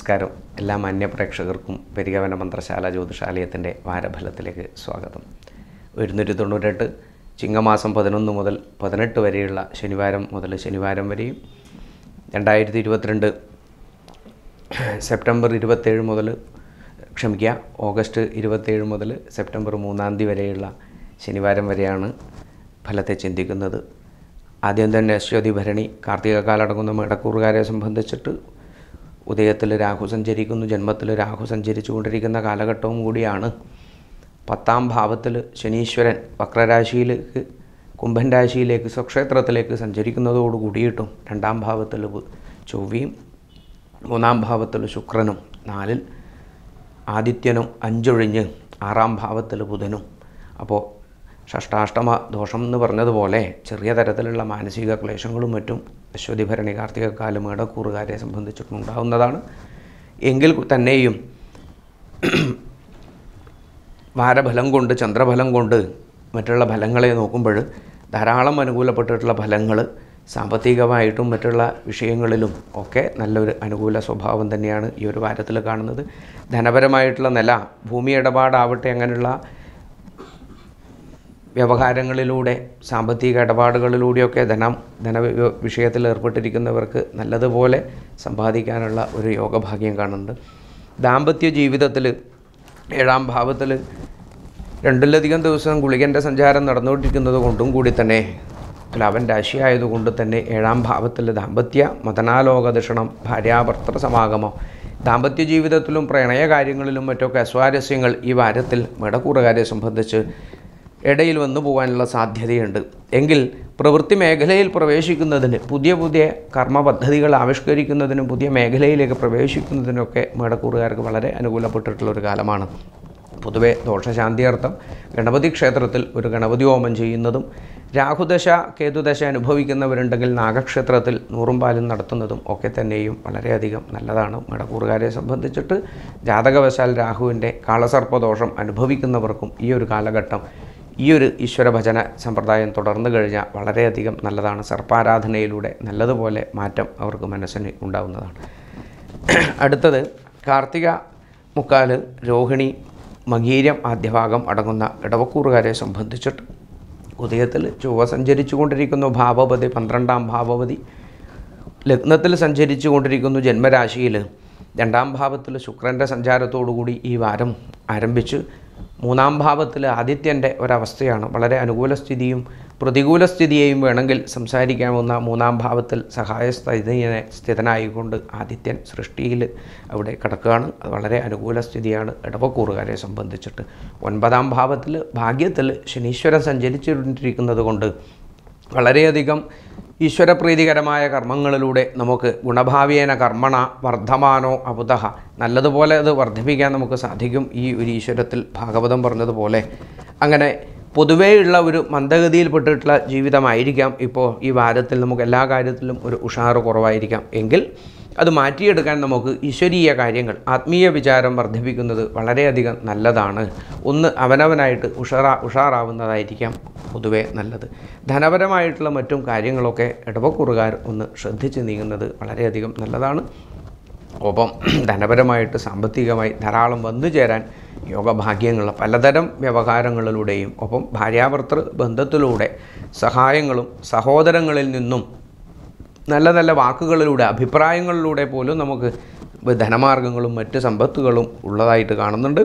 നമസ്കാരം എല്ലാ മാന്യപ്രേക്ഷകർക്കും പെരികവന മന്ത്രശാല ജ്യോതിഷാലയത്തിൻ്റെ വാരഫലത്തിലേക്ക് സ്വാഗതം ഒരുന്നൂറ്റി തൊണ്ണൂറ്റെട്ട് ചിങ്ങമാസം പതിനൊന്ന് മുതൽ പതിനെട്ട് വരെയുള്ള ശനിവാരം മുതൽ ശനിവാരം വരെയും രണ്ടായിരത്തി ഇരുപത്തിരണ്ട് സെപ്റ്റംബർ ഇരുപത്തേഴ് മുതൽ ക്ഷമിക്കുക ഓഗസ്റ്റ് ഇരുപത്തേഴ് മുതൽ സെപ്റ്റംബർ മൂന്നാം തീയതി വരെയുള്ള ശനിവാരം വരെയാണ് ഫലത്തെ ചിന്തിക്കുന്നത് ആദ്യം തന്നെ അശ്വതി ഭരണി കാർത്തിക കാലടങ്ങുന്ന മേടക്കൂറുകാരെ സംബന്ധിച്ചിട്ട് ഉദയത്തിൽ രാഹു സഞ്ചരിക്കുന്നു ജന്മത്തിൽ രാഹു സഞ്ചരിച്ചു കൊണ്ടിരിക്കുന്ന കാലഘട്ടവും കൂടിയാണ് പത്താം ഭാവത്തിൽ ശനീശ്വരൻ വക്രരാശിയിലേക്ക് കുംഭൻ രാശിയിലേക്ക് സ്വക്ഷേത്രത്തിലേക്ക് സഞ്ചരിക്കുന്നതോട് കൂടിയിട്ടും രണ്ടാം ഭാവത്തിൽ ബു- ചൊവ്വയും മൂന്നാം ഭാവത്തിൽ ശുക്രനും നാലിൽ ആദിത്യനും അഞ്ചൊഴിഞ്ഞ് ആറാം ഭാവത്തിൽ ബുധനും അപ്പോൾ ഷഷ്ടാഷ്ടമ ദോഷം എന്ന് പറഞ്ഞതുപോലെ ചെറിയ തരത്തിലുള്ള മാനസിക ക്ലേശങ്ങളും മറ്റും അശ്വതി ഭരണി കാർത്തികക്കാലം മേടക്കൂറുകാരെ സംബന്ധിച്ചിട്ടുണ്ടാവുന്നതാണ് എങ്കിൽ തന്നെയും വാരഫലം കൊണ്ട് ചന്ദ്രഫലം കൊണ്ട് മറ്റുള്ള ഫലങ്ങളെ നോക്കുമ്പോൾ ധാരാളം അനുകൂലപ്പെട്ടിട്ടുള്ള ഫലങ്ങൾ സാമ്പത്തികമായിട്ടും മറ്റുള്ള വിഷയങ്ങളിലും ഒക്കെ നല്ലൊരു അനുകൂല സ്വഭാവം തന്നെയാണ് ഈ ഒരു വാരത്തിൽ കാണുന്നത് ധനപരമായിട്ടുള്ള നില ഭൂമി ഇടപാടാവട്ടെ അങ്ങനെയുള്ള വ്യവഹാരങ്ങളിലൂടെ സാമ്പത്തിക ഇടപാടുകളിലൂടെയൊക്കെ ധനം ധന വി- വിഷയത്തിൽ ഏർപ്പെട്ടിരിക്കുന്നവർക്ക് നല്ലതുപോലെ സമ്പാദിക്കാനുള്ള ഒരു യോഗഭാഗ്യം കാണുന്നുണ്ട് ദാമ്പത്യ ജീവിതത്തിൽ ഏഴാം ഭാവത്തിൽ രണ്ടിലധികം ദിവസം ഗുളികൻ്റെ സഞ്ചാരം നടന്നുകൊണ്ടിരിക്കുന്നത് കൊണ്ടും കൂടി തന്നെ തുലാവൻ രാശിയായതുകൊണ്ട് തന്നെ ഏഴാം ഭാവത്തിൽ ദാമ്പത്യ മതനാലോകദർശനം ഭാര്യാഭർത്തൃ സമാഗമം ദാമ്പത്യ ജീവിതത്തിലും പ്രണയ കാര്യങ്ങളിലും മറ്റൊക്കെ അസ്വാരസ്യങ്ങൾ ഈ വാരത്തിൽ മേടക്കൂറുകാരെ സംബന്ധിച്ച് ഇടയിൽ വന്നു പോകാനുള്ള സാധ്യതയുണ്ട് എങ്കിൽ പ്രവൃത്തി മേഖലയിൽ പ്രവേശിക്കുന്നതിന് പുതിയ പുതിയ കർമ്മ പദ്ധതികൾ ആവിഷ്കരിക്കുന്നതിനും പുതിയ മേഖലയിലേക്ക് പ്രവേശിക്കുന്നതിനൊക്കെ മേടക്കൂറുകാർക്ക് വളരെ അനുകൂലപ്പെട്ടിട്ടുള്ള ഒരു കാലമാണ് പൊതുവെ ദോഷശാന്തിയർത്ഥം ഗണപതി ക്ഷേത്രത്തിൽ ഒരു ഗണപതി ഹോമം ചെയ്യുന്നതും രാഹുദശ കേതുദശ അനുഭവിക്കുന്നവരുണ്ടെങ്കിൽ നാഗക്ഷേത്രത്തിൽ നൂറും പാലും നടത്തുന്നതും ഒക്കെ തന്നെയും വളരെയധികം നല്ലതാണ് മേടക്കൂറുകാരെ സംബന്ധിച്ചിട്ട് ജാതകവശാൽ രാഹുവിൻ്റെ കാളസർപ്പദോഷം അനുഭവിക്കുന്നവർക്കും ഈ ഒരു കാലഘട്ടം ഈ ഒരു ഈശ്വരഭജന സമ്പ്രദായം തുടർന്നു കഴിഞ്ഞാൽ വളരെയധികം നല്ലതാണ് സർപ്പാരാധനയിലൂടെ നല്ലതുപോലെ മാറ്റം അവർക്ക് മനസ്സിന് ഉണ്ടാവുന്നതാണ് അടുത്തത് കാർത്തിക മുക്കാല് രോഹിണി മകീരം ആദ്യഭാഗം അടങ്ങുന്ന ഇടവക്കൂറുകാരെ സംബന്ധിച്ചിട്ട് ഉദയത്തിൽ ചൊവ്വ സഞ്ചരിച്ചു കൊണ്ടിരിക്കുന്നു ഭാവപതി പന്ത്രണ്ടാം ഭാവപതി ലഗ്നത്തിൽ സഞ്ചരിച്ചു കൊണ്ടിരിക്കുന്നു ജന്മരാശിയിൽ രണ്ടാം ഭാവത്തിൽ ശുക്രൻ്റെ സഞ്ചാരത്തോടുകൂടി ഈ വാരം ആരംഭിച്ച് മൂന്നാം ഭാവത്തിൽ ആദിത്യൻ്റെ ഒരവസ്ഥയാണ് വളരെ അനുകൂല സ്ഥിതിയും പ്രതികൂല സ്ഥിതിയെയും വേണമെങ്കിൽ സംസാരിക്കാവുന്ന മൂന്നാം ഭാവത്തിൽ സഹായ സ്ഥിതിയെ സ്ഥിതനായിക്കൊണ്ട് ആദിത്യൻ സൃഷ്ടിയിൽ അവിടെ കിടക്കുകയാണ് അത് വളരെ അനുകൂല സ്ഥിതിയാണ് ഇടവക്കൂറുകാരെ സംബന്ധിച്ചിട്ട് ഒൻപതാം ഭാവത്തിൽ ഭാഗ്യത്തിൽ ശനീശ്വരൻ സഞ്ചരിച്ചുകൊണ്ടിരിക്കുന്നത് കൊണ്ട് വളരെയധികം ഈശ്വരപ്രീതികരമായ കർമ്മങ്ങളിലൂടെ നമുക്ക് ഗുണഭാവേന കർമ്മണ വർദ്ധമാനോ അബുധ നല്ലതുപോലെ അത് വർദ്ധിപ്പിക്കാൻ നമുക്ക് സാധിക്കും ഈ ഒരു ഈശ്വരത്തിൽ ഭാഗവതം പറഞ്ഞതുപോലെ അങ്ങനെ പൊതുവേയുള്ള ഒരു മന്ദഗതിയിൽപ്പെട്ടിട്ടുള്ള ജീവിതമായിരിക്കാം ഇപ്പോൾ ഈ വാരത്തിൽ നമുക്ക് എല്ലാ കാര്യത്തിലും ഒരു ഉഷാറ് കുറവായിരിക്കാം എങ്കിൽ അത് മാറ്റിയെടുക്കാൻ നമുക്ക് ഈശ്വരീയ കാര്യങ്ങൾ ആത്മീയ വിചാരം വർദ്ധിപ്പിക്കുന്നത് വളരെയധികം നല്ലതാണ് ഒന്ന് അവനവനായിട്ട് ഉഷാറാ ഉഷാറാവുന്നതായിരിക്കാം പൊതുവേ നല്ലത് ധനപരമായിട്ടുള്ള മറ്റും കാര്യങ്ങളൊക്കെ ഇടവക്കുറുകാർ ഒന്ന് ശ്രദ്ധിച്ച് നീങ്ങുന്നത് വളരെയധികം നല്ലതാണ് ഒപ്പം ധനപരമായിട്ട് സാമ്പത്തികമായി ധാരാളം വന്നു ചേരാൻ യോഗഭാഗ്യങ്ങൾ പലതരം വ്യവഹാരങ്ങളിലൂടെയും ഒപ്പം ഭാര്യാഭർത്തൃ ബന്ധത്തിലൂടെ സഹായങ്ങളും സഹോദരങ്ങളിൽ നിന്നും നല്ല നല്ല വാക്കുകളിലൂടെ അഭിപ്രായങ്ങളിലൂടെ പോലും നമുക്ക് ധനമാർഗങ്ങളും മറ്റ് സമ്പത്തുകളും ഉള്ളതായിട്ട് കാണുന്നുണ്ട്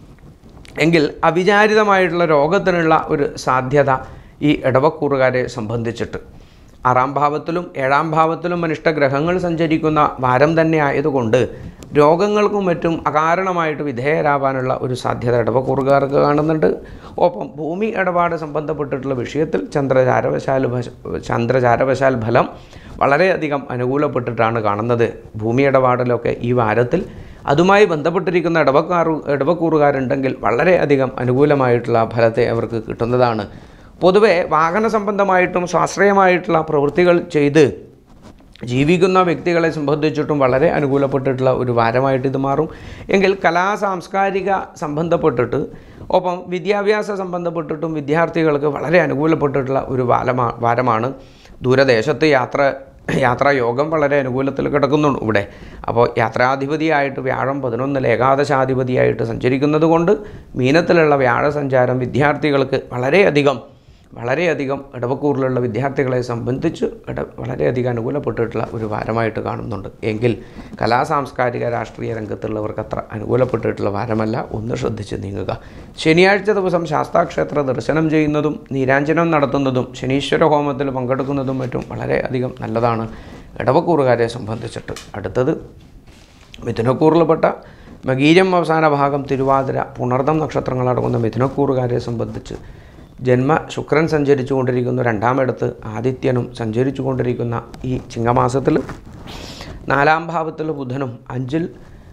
എങ്കിൽ അവിചാരിതമായിട്ടുള്ള രോഗത്തിനുള്ള ഒരു സാധ്യത ഈ ഇടവക്കൂറുകാരെ സംബന്ധിച്ചിട്ട് ആറാം ഭാവത്തിലും ഏഴാം ഭാവത്തിലും അനിഷ്ട ഗ്രഹങ്ങൾ സഞ്ചരിക്കുന്ന വാരം തന്നെ ആയതുകൊണ്ട് രോഗങ്ങൾക്കും മറ്റും അകാരണമായിട്ട് വിധേയരാവാനുള്ള ഒരു സാധ്യത ഇടവക്കൂറുകാർക്ക് കാണുന്നുണ്ട് ഒപ്പം ഭൂമി ഇടപാട് സംബന്ധപ്പെട്ടിട്ടുള്ള വിഷയത്തിൽ ചന്ദ്രചാരവശാൽ ഭശ- ചന്ദ്രചാരവശാൽ ഫലം വളരെയധികം അനുകൂലപ്പെട്ടിട്ടാണ് കാണുന്നത് ഭൂമി ഇടപാടിലൊക്കെ ഈ വാരത്തിൽ അതുമായി ബന്ധപ്പെട്ടിരിക്കുന്ന ഇടവക്കാറു ഇടവക്കൂറുകാരുണ്ടെങ്കിൽ വളരെയധികം അനുകൂലമായിട്ടുള്ള ഫലത്തെ അവർക്ക് കിട്ടുന്നതാണ് പൊതുവെ വാഹന സംബന്ധമായിട്ടും സ്വാശ്രയമായിട്ടുള്ള പ്രവൃത്തികൾ ചെയ്ത് ജീവിക്കുന്ന വ്യക്തികളെ സംബന്ധിച്ചിട്ടും വളരെ അനുകൂലപ്പെട്ടിട്ടുള്ള ഒരു വാരമായിട്ട് ഇത് മാറും എങ്കിൽ കലാ സാംസ്കാരിക സംബന്ധപ്പെട്ടിട്ട് ഒപ്പം വിദ്യാഭ്യാസ സംബന്ധപ്പെട്ടിട്ടും വിദ്യാർത്ഥികൾക്ക് വളരെ അനുകൂലപ്പെട്ടിട്ടുള്ള ഒരു വാലമാ വാരമാണ് ദൂരദേശത്ത് യാത്ര യാത്രായോഗം വളരെ അനുകൂലത്തിൽ കിടക്കുന്നുണ്ട് ഇവിടെ അപ്പോൾ യാത്രാധിപതിയായിട്ട് വ്യാഴം പതിനൊന്നിൽ ഏകാദശാധിപതിയായിട്ട് സഞ്ചരിക്കുന്നത് കൊണ്ട് മീനത്തിലുള്ള വ്യാഴ സഞ്ചാരം വിദ്യാർത്ഥികൾക്ക് വളരെയധികം വളരെയധികം ഇടവക്കൂറിലുള്ള വിദ്യാർത്ഥികളെ സംബന്ധിച്ച് ഇട വളരെയധികം അനുകൂലപ്പെട്ടിട്ടുള്ള ഒരു വാരമായിട്ട് കാണുന്നുണ്ട് എങ്കിൽ കലാ സാംസ്കാരിക രാഷ്ട്രീയ രംഗത്തുള്ളവർക്ക് അത്ര അനുകൂലപ്പെട്ടിട്ടുള്ള വാരമല്ല ഒന്ന് ശ്രദ്ധിച്ച് നീങ്ങുക ശനിയാഴ്ച ദിവസം ശാസ്താക്ഷേത്ര ദർശനം ചെയ്യുന്നതും നീരാഞ്ജനം നടത്തുന്നതും ശനീശ്വര ഹോമത്തിൽ പങ്കെടുക്കുന്നതും മറ്റും വളരെയധികം നല്ലതാണ് ഇടവക്കൂറുകാരെ സംബന്ധിച്ചിട്ട് അടുത്തത് മിഥുനക്കൂറിൽപ്പെട്ട മകീരം അവസാന ഭാഗം തിരുവാതിര പുണർദം നക്ഷത്രങ്ങളടങ്ങുന്ന മിഥുനക്കൂറുകാരെ സംബന്ധിച്ച് ജന്മ ശുക്രൻ സഞ്ചരിച്ചു കൊണ്ടിരിക്കുന്ന രണ്ടാമിടത്ത് ആദിത്യനും സഞ്ചരിച്ചു കൊണ്ടിരിക്കുന്ന ഈ ചിങ്ങമാസത്തിൽ നാലാം ഭാവത്തിൽ ബുധനും അഞ്ചിൽ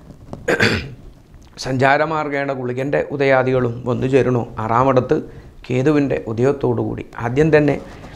സഞ്ചാരമാർഗേണ ഗുളികൻ്റെ ഉദയാദികളും വന്നു ചേരണു ആറാമിടത്ത് കേതുവിൻ്റെ ഉദയത്തോടുകൂടി ആദ്യം തന്നെ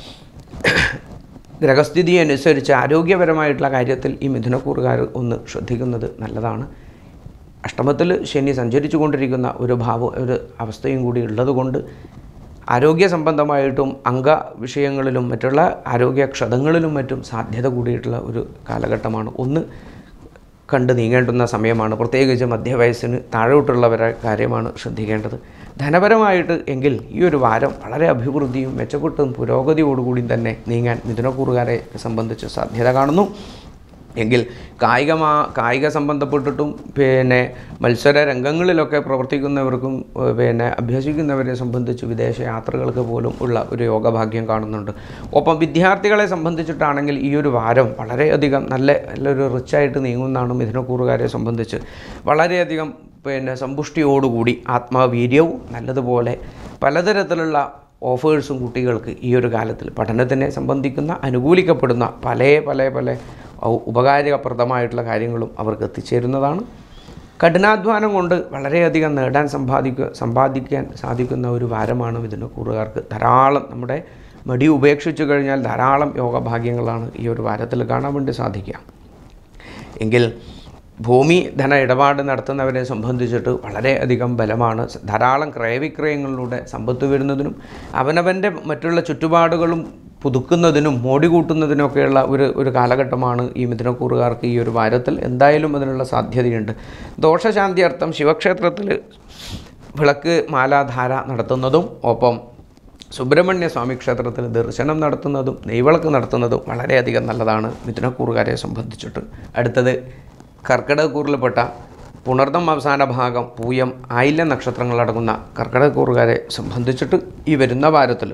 ഗ്രഹസ്ഥിതി അനുസരിച്ച് ആരോഗ്യപരമായിട്ടുള്ള കാര്യത്തിൽ ഈ മിഥുനക്കൂറുകാർ ഒന്ന് ശ്രദ്ധിക്കുന്നത് നല്ലതാണ് അഷ്ടമത്തിൽ ശനി സഞ്ചരിച്ചു കൊണ്ടിരിക്കുന്ന ഒരു ഭാവം ഒരു അവസ്ഥയും കൂടി ഉള്ളതുകൊണ്ട് ആരോഗ്യ സംബന്ധമായിട്ടും അംഗ വിഷയങ്ങളിലും മറ്റുള്ള ആരോഗ്യ ക്ഷതങ്ങളിലും മറ്റും സാധ്യത കൂടിയിട്ടുള്ള ഒരു കാലഘട്ടമാണ് ഒന്ന് കണ്ട് നീങ്ങേണ്ടുന്ന സമയമാണ് പ്രത്യേകിച്ച് മധ്യവയസ്സിന് താഴോട്ടുള്ളവരെ കാര്യമാണ് ശ്രദ്ധിക്കേണ്ടത് ധനപരമായിട്ട് എങ്കിൽ ഈ ഒരു വാരം വളരെ അഭിവൃദ്ധിയും മെച്ചപ്പെട്ടും പുരോഗതിയോടുകൂടി തന്നെ നീങ്ങാൻ മിഥുനക്കൂറുകാരെ സംബന്ധിച്ച് സാധ്യത കാണുന്നു എങ്കിൽ കായികമാ കായിക സംബന്ധപ്പെട്ടിട്ടും പിന്നെ മത്സര രംഗങ്ങളിലൊക്കെ പ്രവർത്തിക്കുന്നവർക്കും ഏഹ്, പിന്നെ അഭ്യസിക്കുന്നവരെ സംബന്ധിച്ച് വിദേശ യാത്രകൾക്ക് പോലും ഉള്ള ഒരു യോഗഭാഗ്യം കാണുന്നുണ്ട് ഒപ്പം വിദ്യാർത്ഥികളെ സംബന്ധിച്ചിട്ടാണെങ്കിൽ ഈ ഒരു വാരം വളരെയധികം നല്ല നല്ലൊരു റിച്ചായിട്ട് നീങ്ങുന്നതാണ് മിഥുനക്കൂറുകാരെ സംബന്ധിച്ച് വളരെയധികം പിന്നെ സമ്പുഷ്ടിയോടുകൂടി ആത്മവീര്യവും നല്ലതുപോലെ പലതരത്തിലുള്ള ഓഫേഴ്സും കുട്ടികൾക്ക് ഈ ഒരു കാലത്തിൽ പഠനത്തിനെ സംബന്ധിക്കുന്ന അനുകൂലിക്കപ്പെടുന്ന പല പല പല ഔ- ഉപകാരപ്രദമായിട്ടുള്ള കാര്യങ്ങളും അവർക്ക് എത്തിച്ചേരുന്നതാണ് കഠിനാധ്വാനം കൊണ്ട് വളരെയധികം നേടാൻ സമ്പാദിക്കുക സമ്പാദിക്കാൻ സാധിക്കുന്ന ഒരു വാരമാണ് ഇതിൻ്റെ കൂറുകാർക്ക് ധാരാളം നമ്മുടെ മടി ഉപേക്ഷിച്ചു കഴിഞ്ഞാൽ ധാരാളം യോഗഭാഗ്യങ്ങളാണ് ഈ ഒരു വാരത്തിൽ കാണാൻ വേണ്ടി സാധിക്കുക എങ്കിൽ ഭൂമി ധന ഇടപാട് നടത്തുന്നവരെ സംബന്ധിച്ചിട്ട് വളരെയധികം ബലമാണ് ധാരാളം ക്രയവിക്രയങ്ങളിലൂടെ സമ്പത്ത് വരുന്നതിനും അവനവൻ്റെ മറ്റുള്ള ചുറ്റുപാടുകളും പുതുക്കുന്നതിനും മോടി കൂട്ടുന്നതിനൊക്കെയുള്ള ഒരു ഒരു കാലഘട്ടമാണ് ഈ മിഥുനക്കൂറുകാർക്ക് ഈ ഒരു വാരത്തിൽ എന്തായാലും അതിനുള്ള സാധ്യതയുണ്ട് ദോഷശാന്തി അർത്ഥം ശിവക്ഷേത്രത്തിൽ വിളക്ക് മാലാധാര നടത്തുന്നതും ഒപ്പം സുബ്രഹ്മണ്യ സ്വാമി ക്ഷേത്രത്തിൽ ദർശനം നടത്തുന്നതും നെയ്വിളക്ക് നടത്തുന്നതും വളരെയധികം നല്ലതാണ് മിഥുനക്കൂറുകാരെ സംബന്ധിച്ചിട്ട് അടുത്തത് കർക്കിടകക്കൂറിൽപ്പെട്ട പുണർദം അവസാന ഭാഗം പൂയം ആയില്യ നക്ഷത്രങ്ങളടങ്ങുന്ന കർക്കിടകക്കൂറുകാരെ സംബന്ധിച്ചിട്ട് ഈ വരുന്ന വാരത്തിൽ